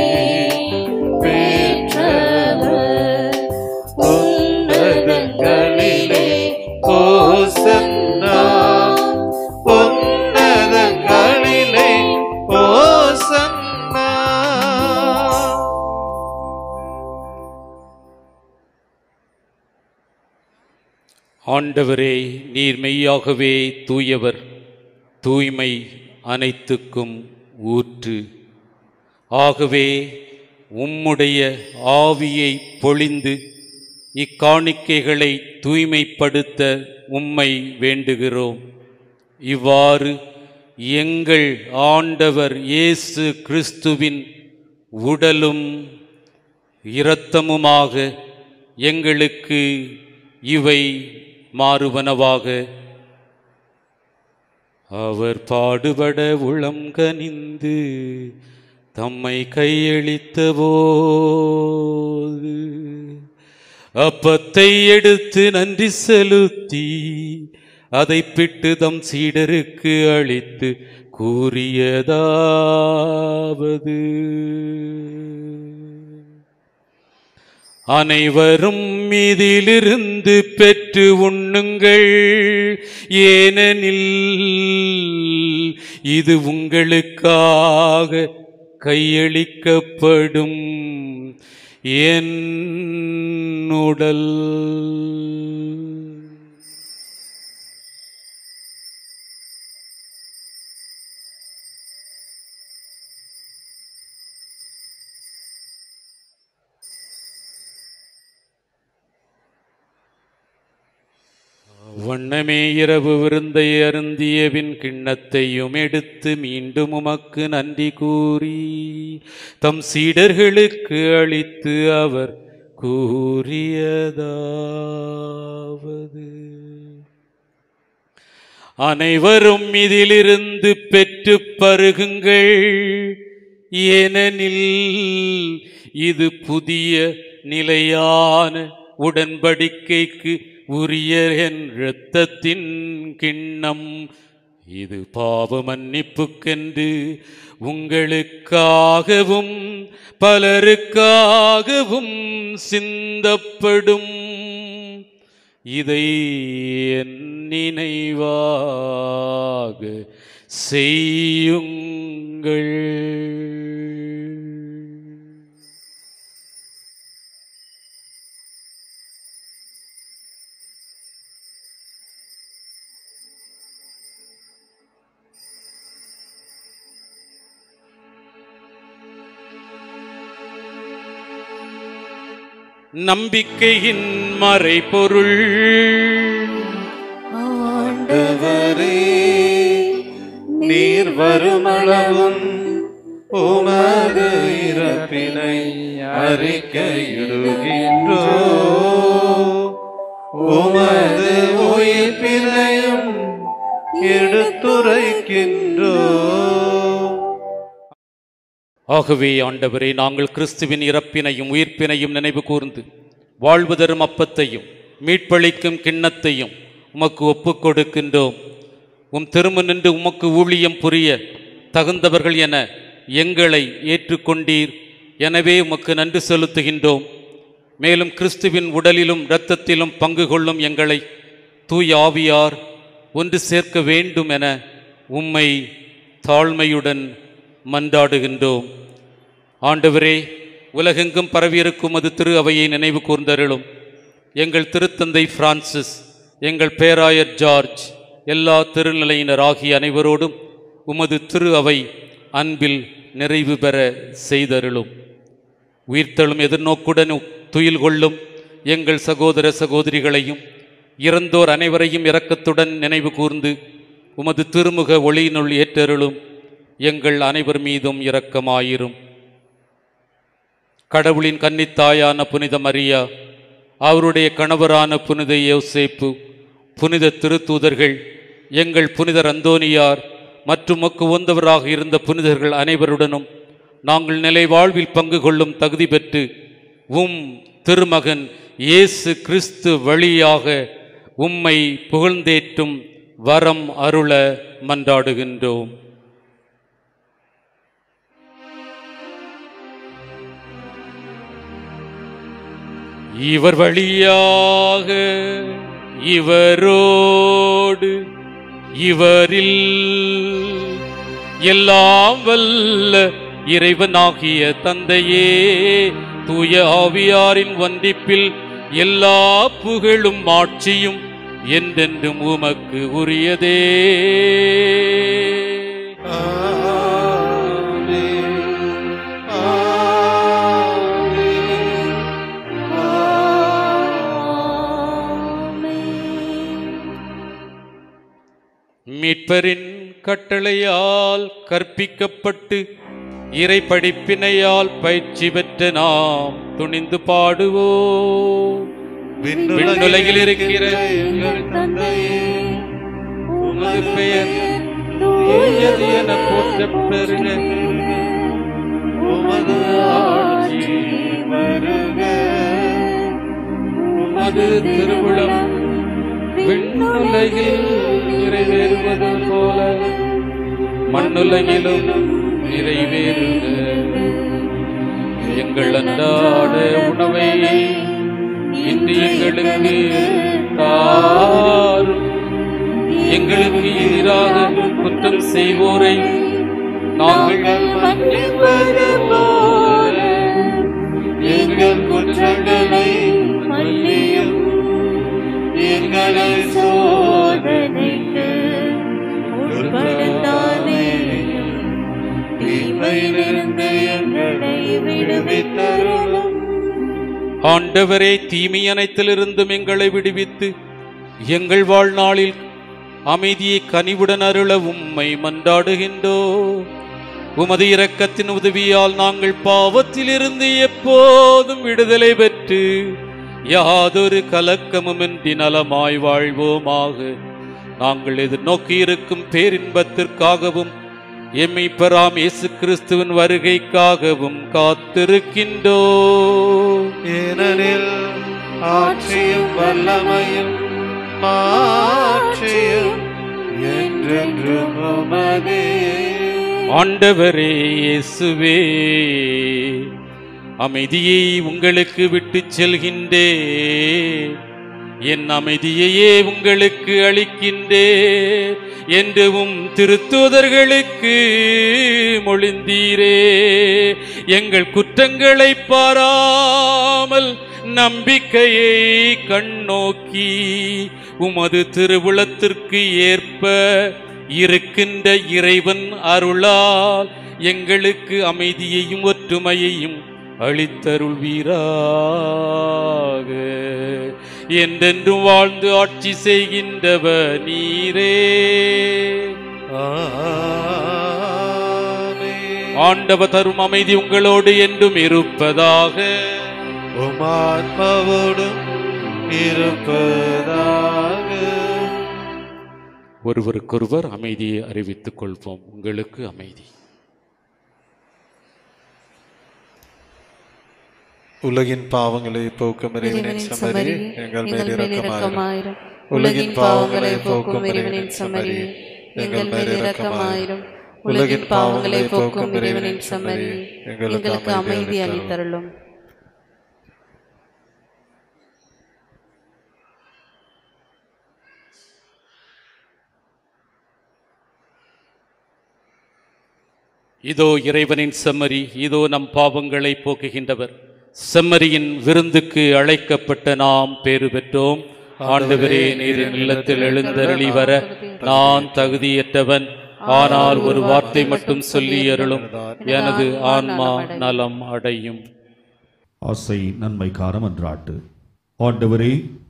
பெற்றவர் உன்னதங்களிலே ஓசன்னா உன்னதங்களிலே ஓசன்னா ஆண்டவரே நீர் மெய்யாகவே தூயவர் தூய்மை அனைத்துக்கும் ஊற்று ஆகவே உம்முடைய ஆவியை பொழிந்து இக்காணிக்கைகளை தூய்மைப்படுத்த உம்மை வேண்டுகிறோம் இவ்வாறு எங்கள் ஆண்டவர் இயேசு கிறிஸ்துவின் உடலும் இரத்தமுமாக எங்களுக்கு இவை மாறுவனவாக அவர் பாடுபட உளம் கனிந்து தம்மை கையளித்த போது அப்பத்தை எடுத்து நன்றி செலுத்தி அதை பிட்டு தம் சீடருக்கு அளித்து கூறியதாவது அனைவரும் இதிலிருந்து பெற்று உண்ணுங்கள் ஏனெனில் இது உங்களுக்காக கையளிக்கப்படும் என் உடல் வண்ணமே இரவு விருந்தை அருந்தியவின் கிண்ணத்தையும் எடுத்து மீண்டும் உமக்கு நன்றி கூறி தம் சீடர்களுக்கு அளித்து அவர் கூறியதாவது அனைவரும் இதிலிருந்து பெற்று பருகுங்கள் ஏனெனில் இது புதிய நிலையான உடன்படிக்கைக்கு உரிய என் இரத்தத்தின் கிண்ணம் இது பாவ மன்னிப்புக்கென்று உங்களுக்காகவும் பலருக்காகவும் சிந்தப்படும் இதை என் நினைவாக செய்யுங்கள் நம்பிக்கையின் மறைபொருள் ஆண்டவரே நீர் வருமளவும் உமது இறப்பினை அறிக்கையிடுகின்றோ உமது உயிர்ப்பினையும் எடுத்துரைக்கின்றோ ஆகவே ஆண்டவரே நாங்கள் கிறிஸ்துவின் இறப்பினையும் உயிர்ப்பினையும் நினைவு கூர்ந்து வாழ்வு தரும் அப்பத்தையும் மீட்பளிக்கும் கிண்ணத்தையும் உமக்கு ஒப்புக் கொடுக்கின்றோம் உம் திரும்ப நின்று உமக்கு ஊழியம் புரிய தகுந்தவர்கள் என எங்களை ஏற்றுக்கொண்டீர் எனவே உமக்கு நன்றி செலுத்துகின்றோம் மேலும் கிறிஸ்துவின் உடலிலும் இரத்தத்திலும் பங்கு கொள்ளும் எங்களை தூய் ஆவியார் ஒன்று சேர்க்க வேண்டும் என உம்மை தாழ்மையுடன் மன்றாடுகின்றோம் ஆண்டவரே உலகெங்கும் பரவியிருக்கும் அது திரு அவையை நினைவு கூர்ந்தருளும் எங்கள் திருத்தந்தை பிரான்சிஸ் எங்கள் பேராயர் ஜார்ஜ் எல்லா திருநிலையினர் ஆகிய அனைவரோடும் உமது திரு அவை அன்பில் நிறைவு பெற செய்தருளும் உயிர்த்தெழும் எதிர்நோக்குடன் துயில் கொள்ளும் எங்கள் சகோதர சகோதரிகளையும் இறந்தோர் அனைவரையும் இரக்கத்துடன் நினைவு கூர்ந்து உமது திருமுக ஒளியினுள் ஏற்றருளும் எங்கள் அனைவர் மீதும் இரக்கமாயிரும் கடவுளின் கன்னித்தாயான புனித மரியா அவருடைய கணவரான புனித யோசேப்பு புனித திருத்தூதர்கள் எங்கள் புனிதர் அந்தோனியார் மற்றும் மக்கு உந்தவராக இருந்த புனிதர்கள் அனைவருடனும் நாங்கள் நிலை வாழ்வில் பங்கு கொள்ளும் தகுதி பெற்று உம் திருமகன் இயேசு கிறிஸ்து வழியாக உம்மை புகழ்ந்தேற்றும் வரம் அருள மன்றாடுகின்றோம் இவர் வழியாக இவரோடு இவரில் எல்லாம் வல்ல இறைவனாகிய தந்தையே தூய ஆவியாரின் ஒன்றிப்பில் எல்லா புகழும் ஆட்சியும் என்றென்றும் உமக்கு உரியதே மீட்பரின் கட்டளையால் கற்பிக்கப்பட்டு இறை படிப்பினையால் பயிற்சி பெற்ற நாம் துணிந்து பாடுவோம் விண்ணுலகில் இருக்கிற எங்கள் தந்தையே உமது பெயர் தூயது என போற்றப் பெறுக உமது ஆட்சி வருக உமது திருவிழம் விண்ணுலகில் விண்ணுலகில் நிறைவேறுவது போல மண்ணுலகிலும் நிறைவேறுக எங்கள் அன்றாட உணவை இன்று எங்களுக்கு தாரும் எங்களுக்கு எதிராக குற்றம் செய்வோரை நாங்கள் மன்னிப்பது போல எங்கள் குற்றங்களை மன்னியும் எங்களை சோதனைக்கு உட்படுத்தாதேயும் தீமையிலிருந்து எங்களை விடுவித்தருளும் ஆண்டவரே தீமை அனைத்திலிருந்தும் எங்களை விடுவித்து எங்கள் வாழ்நாளில் அமைதியை கனிவுடன் அருள உம்மை மன்றாடுகின்றோ உமது இரக்கத்தின் உதவியால் நாங்கள் பாவத்திலிருந்து எப்போதும் விடுதலை பெற்று யாதொரு கலக்கமுமின்றி நலமாய் வாழ்வோமாக நாங்கள் எதிர்நோக்கி இருக்கும் பேரின்பத்திற்காகவும் எம்மை பெறாம் இயேசு கிறிஸ்துவின் வருகைக்காகவும் காத்திருக்கின்றோ ஏனெனில் ஆட்சியும் வல்லமையும் மாட்சியும் என்றென்றும் உமதே ஆண்டவரே இயேசுவே அமைதியை உங்களுக்கு விட்டுச் செல்கின்றே என் அமைதியையே உங்களுக்கு அளிக்கின்றே என்றும் திருத்தூதர்களுக்கு மொழிந்தீரே எங்கள் குற்றங்களை பாராமல் நம்பிக்கையை கண்ணோக்கி உமது திருவுளத்திற்கு ஏற்ப இருக்கின்ற இறைவன் அருளால் எங்களுக்கு அமைதியையும் ஒற்றுமையையும் அளித்தருள்வீராக என்றென்றும் வாழ்ந்து ஆட்சி செய்கின்றவ நீரே ஆண்டவ தரும் அமைதி உங்களோடு என்றும் இருப்பதாக உமாத்மாவோடும் இருப்பதாக ஒருவருக்கொருவர் அமைதியை அறிவித்துக் கொள்வோம் உங்களுக்கு அமைதி உலகின் பாவங்களை போக்கும் இறைவனின் இறைவனின் சமரி சமரி எங்கள் மேல் எங்கள் மேல் இரக்கமாயிரும் இரக்கமாயிரும் உலகின் பாவங்களை போக்கும் இறைவனின் சமரி எங்கள் மேல் இரக்கமாயிரும் உலகின் பாவங்களை போக்கும் இறைவனின் சமரி எங்களுக்கு அமைதி அளித்தருளும் இதோ இறைவனின் செம்மறி இதோ நம் பாவங்களை போக்குகின்றவர் செம்மறியின் விருந்துக்கு அழைக்கப்பட்ட நாம் பேறு பெற்றோம் ஆண்டவரே நீரின் இல்லத்தில் எழுந்தருளி வர நான் தகுதியற்றவன் ஆனால் ஒரு வார்த்தை மட்டும் சொல்லி அருளும் எனது ஆன்மா நலம் அடையும் ஆசை நன்மைக்காரம் அன்றாட்டு ஆண்டவரே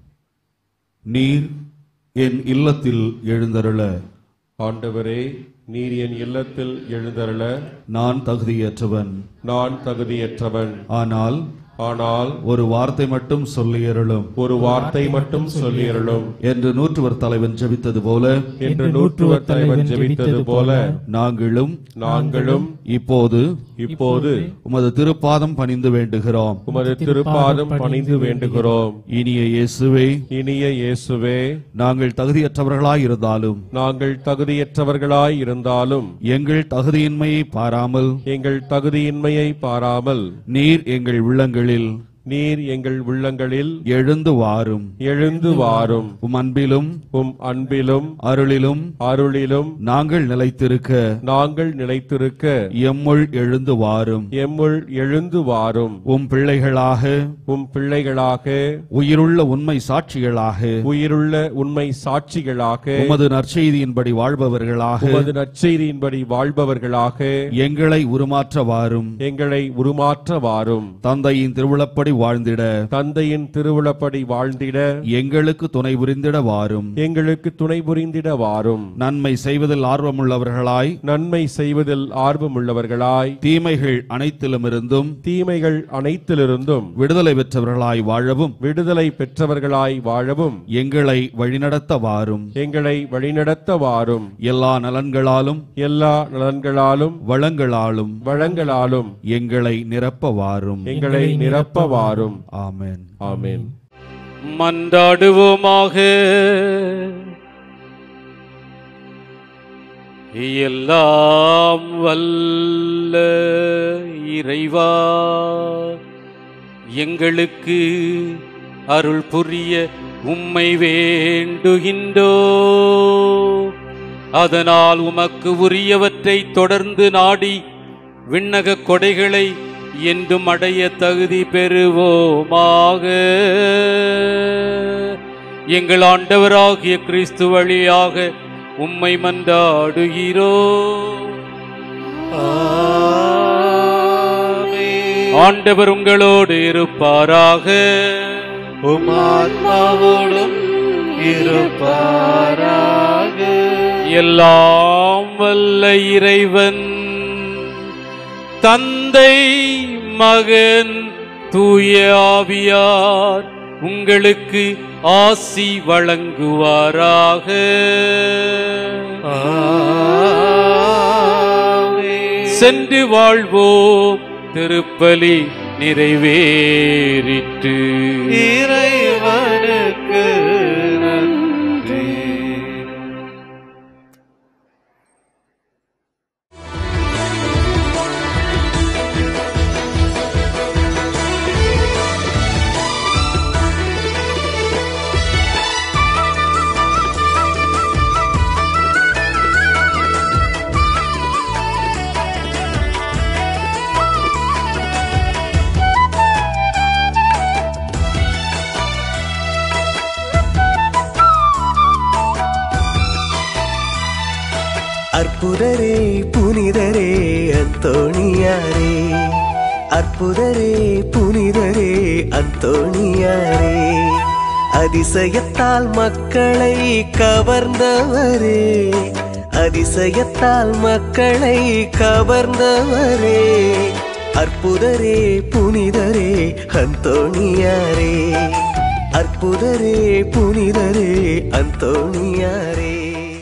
நீர் என் இல்லத்தில் எழுந்தருள ஆண்டவரே நீர் என் இல்லத்தில் எழுந்தருள நான் தகுதியற்றவன் நான் தகுதியற்றவன் ஆனால் ஆனால் ஒரு வார்த்தை மட்டும் சொல்லியருளும் ஒரு வார்த்தை மட்டும் சொல்லியருளும் என்று நூற்றுவர் தலைவன் ஜெபித்தது போல என்று நூற்றுவர் தலைவன் ஜெபித்தது போல நாங்களும் நாங்களும் இப்போது இப்போது உமது திருப்பாதம் பணிந்து வேண்டுகிறோம் உமது திருப்பாதம் பணிந்து வேண்டுகிறோம் இனிய இயேசுவே இனிய இயேசுவே நாங்கள் தகுதியற்றவர்களாய் இருந்தாலும் நாங்கள் தகுதியற்றவர்களாய் இருந்தாலும் எங்கள் தகுதியின்மையை பாராமல் எங்கள் தகுதியின்மையை பாராமல் நீர் எங்கள் உள்ளங்களில் நீர் எங்கள் உள்ளங்களில் எழுந்து வாரும் எழுந்து வாரும் உம் அன்பிலும் உம் அன்பிலும் அருளிலும் அருளிலும் நாங்கள் நிலைத்திருக்க நாங்கள் நிலைத்திருக்க எம்முள் எழுந்து வாரும் எம்முள் எழுந்து வாரும் உம் பிள்ளைகளாக உம் பிள்ளைகளாக உயிருள்ள உண்மை சாட்சிகளாக உயிருள்ள உண்மை சாட்சிகளாக உமது நற்செய்தியின்படி வாழ்பவர்களாக உமது நற்செய்தியின்படி வாழ்பவர்களாக எங்களை உருமாற்ற வாரும் எங்களை உருமாற்ற வாரும் தந்தையின் திருவிழப்படி வாழ்ந்திட தந்தையின் திருவுளப்படி வாழ்ந்திட எங்களுக்கு துணை புரிந்திட வாரும் எங்களுக்கு துணை புரிந்திட வாரும் நன்மை செய்வதில் ஆர்வமுள்ளவர்களாய் நன்மை செய்வதில் ஆர்வமுள்ளவர்களாய் தீமைகள் அனைத்திலுமிருந்தும் தீமைகள் அனைத்திலிருந்தும் விடுதலை பெற்றவர்களாய் வாழவும் விடுதலை பெற்றவர்களாய் வாழவும் எங்களை வழிநடத்த வாரும் எங்களை வழிநடத்த வாரும் எல்லா நலன்களாலும் எல்லா நலன்களாலும் வளங்களாலும் வளங்களாலும் எங்களை நிரப்ப வாரும் எங்களை நிரப்ப வாரும் ஆமென் ஆமென் மன்றாடுவோமாக எல்லாம் வல்ல இறைவா எங்களுக்கு அருள் புரிய உம்மை வேண்டுகின்றோ அதனால் உமக்கு உரியவற்றை தொடர்ந்து நாடி விண்ணக கொடைகளை என்றும் அடைய தகுதி பெறுவோமாக எங்கள் ஆண்டவராகிய கிறிஸ்து வழியாக உம்மை மன்றாடுகிறோ ஆண்டவர் உங்களோடு இருப்பாராக உமாத்மாவோடும் இருப்பாராக எல்லாம் வல்ல இறைவன் தந்தை மகன் தூய ஆவியார் உங்களுக்கு ஆசி வழங்குவாராக சென்று வாழ்வோம் திருப்பலி நிறைவேறிற்று இறைவனுக்கு நன்றி அற்புதரே புனிதரே அந்தோணியாரே அற்புதரே புனிதரே அந்தோணியாரே அதிசயத்தால் மக்களை கவர்ந்தவரே அதிசயத்தால் மக்களை கவர்ந்தவரே அற்புதரே புனிதரே அந்தோணியாரே அற்புதரே புனிதரே அந்தோணியாரே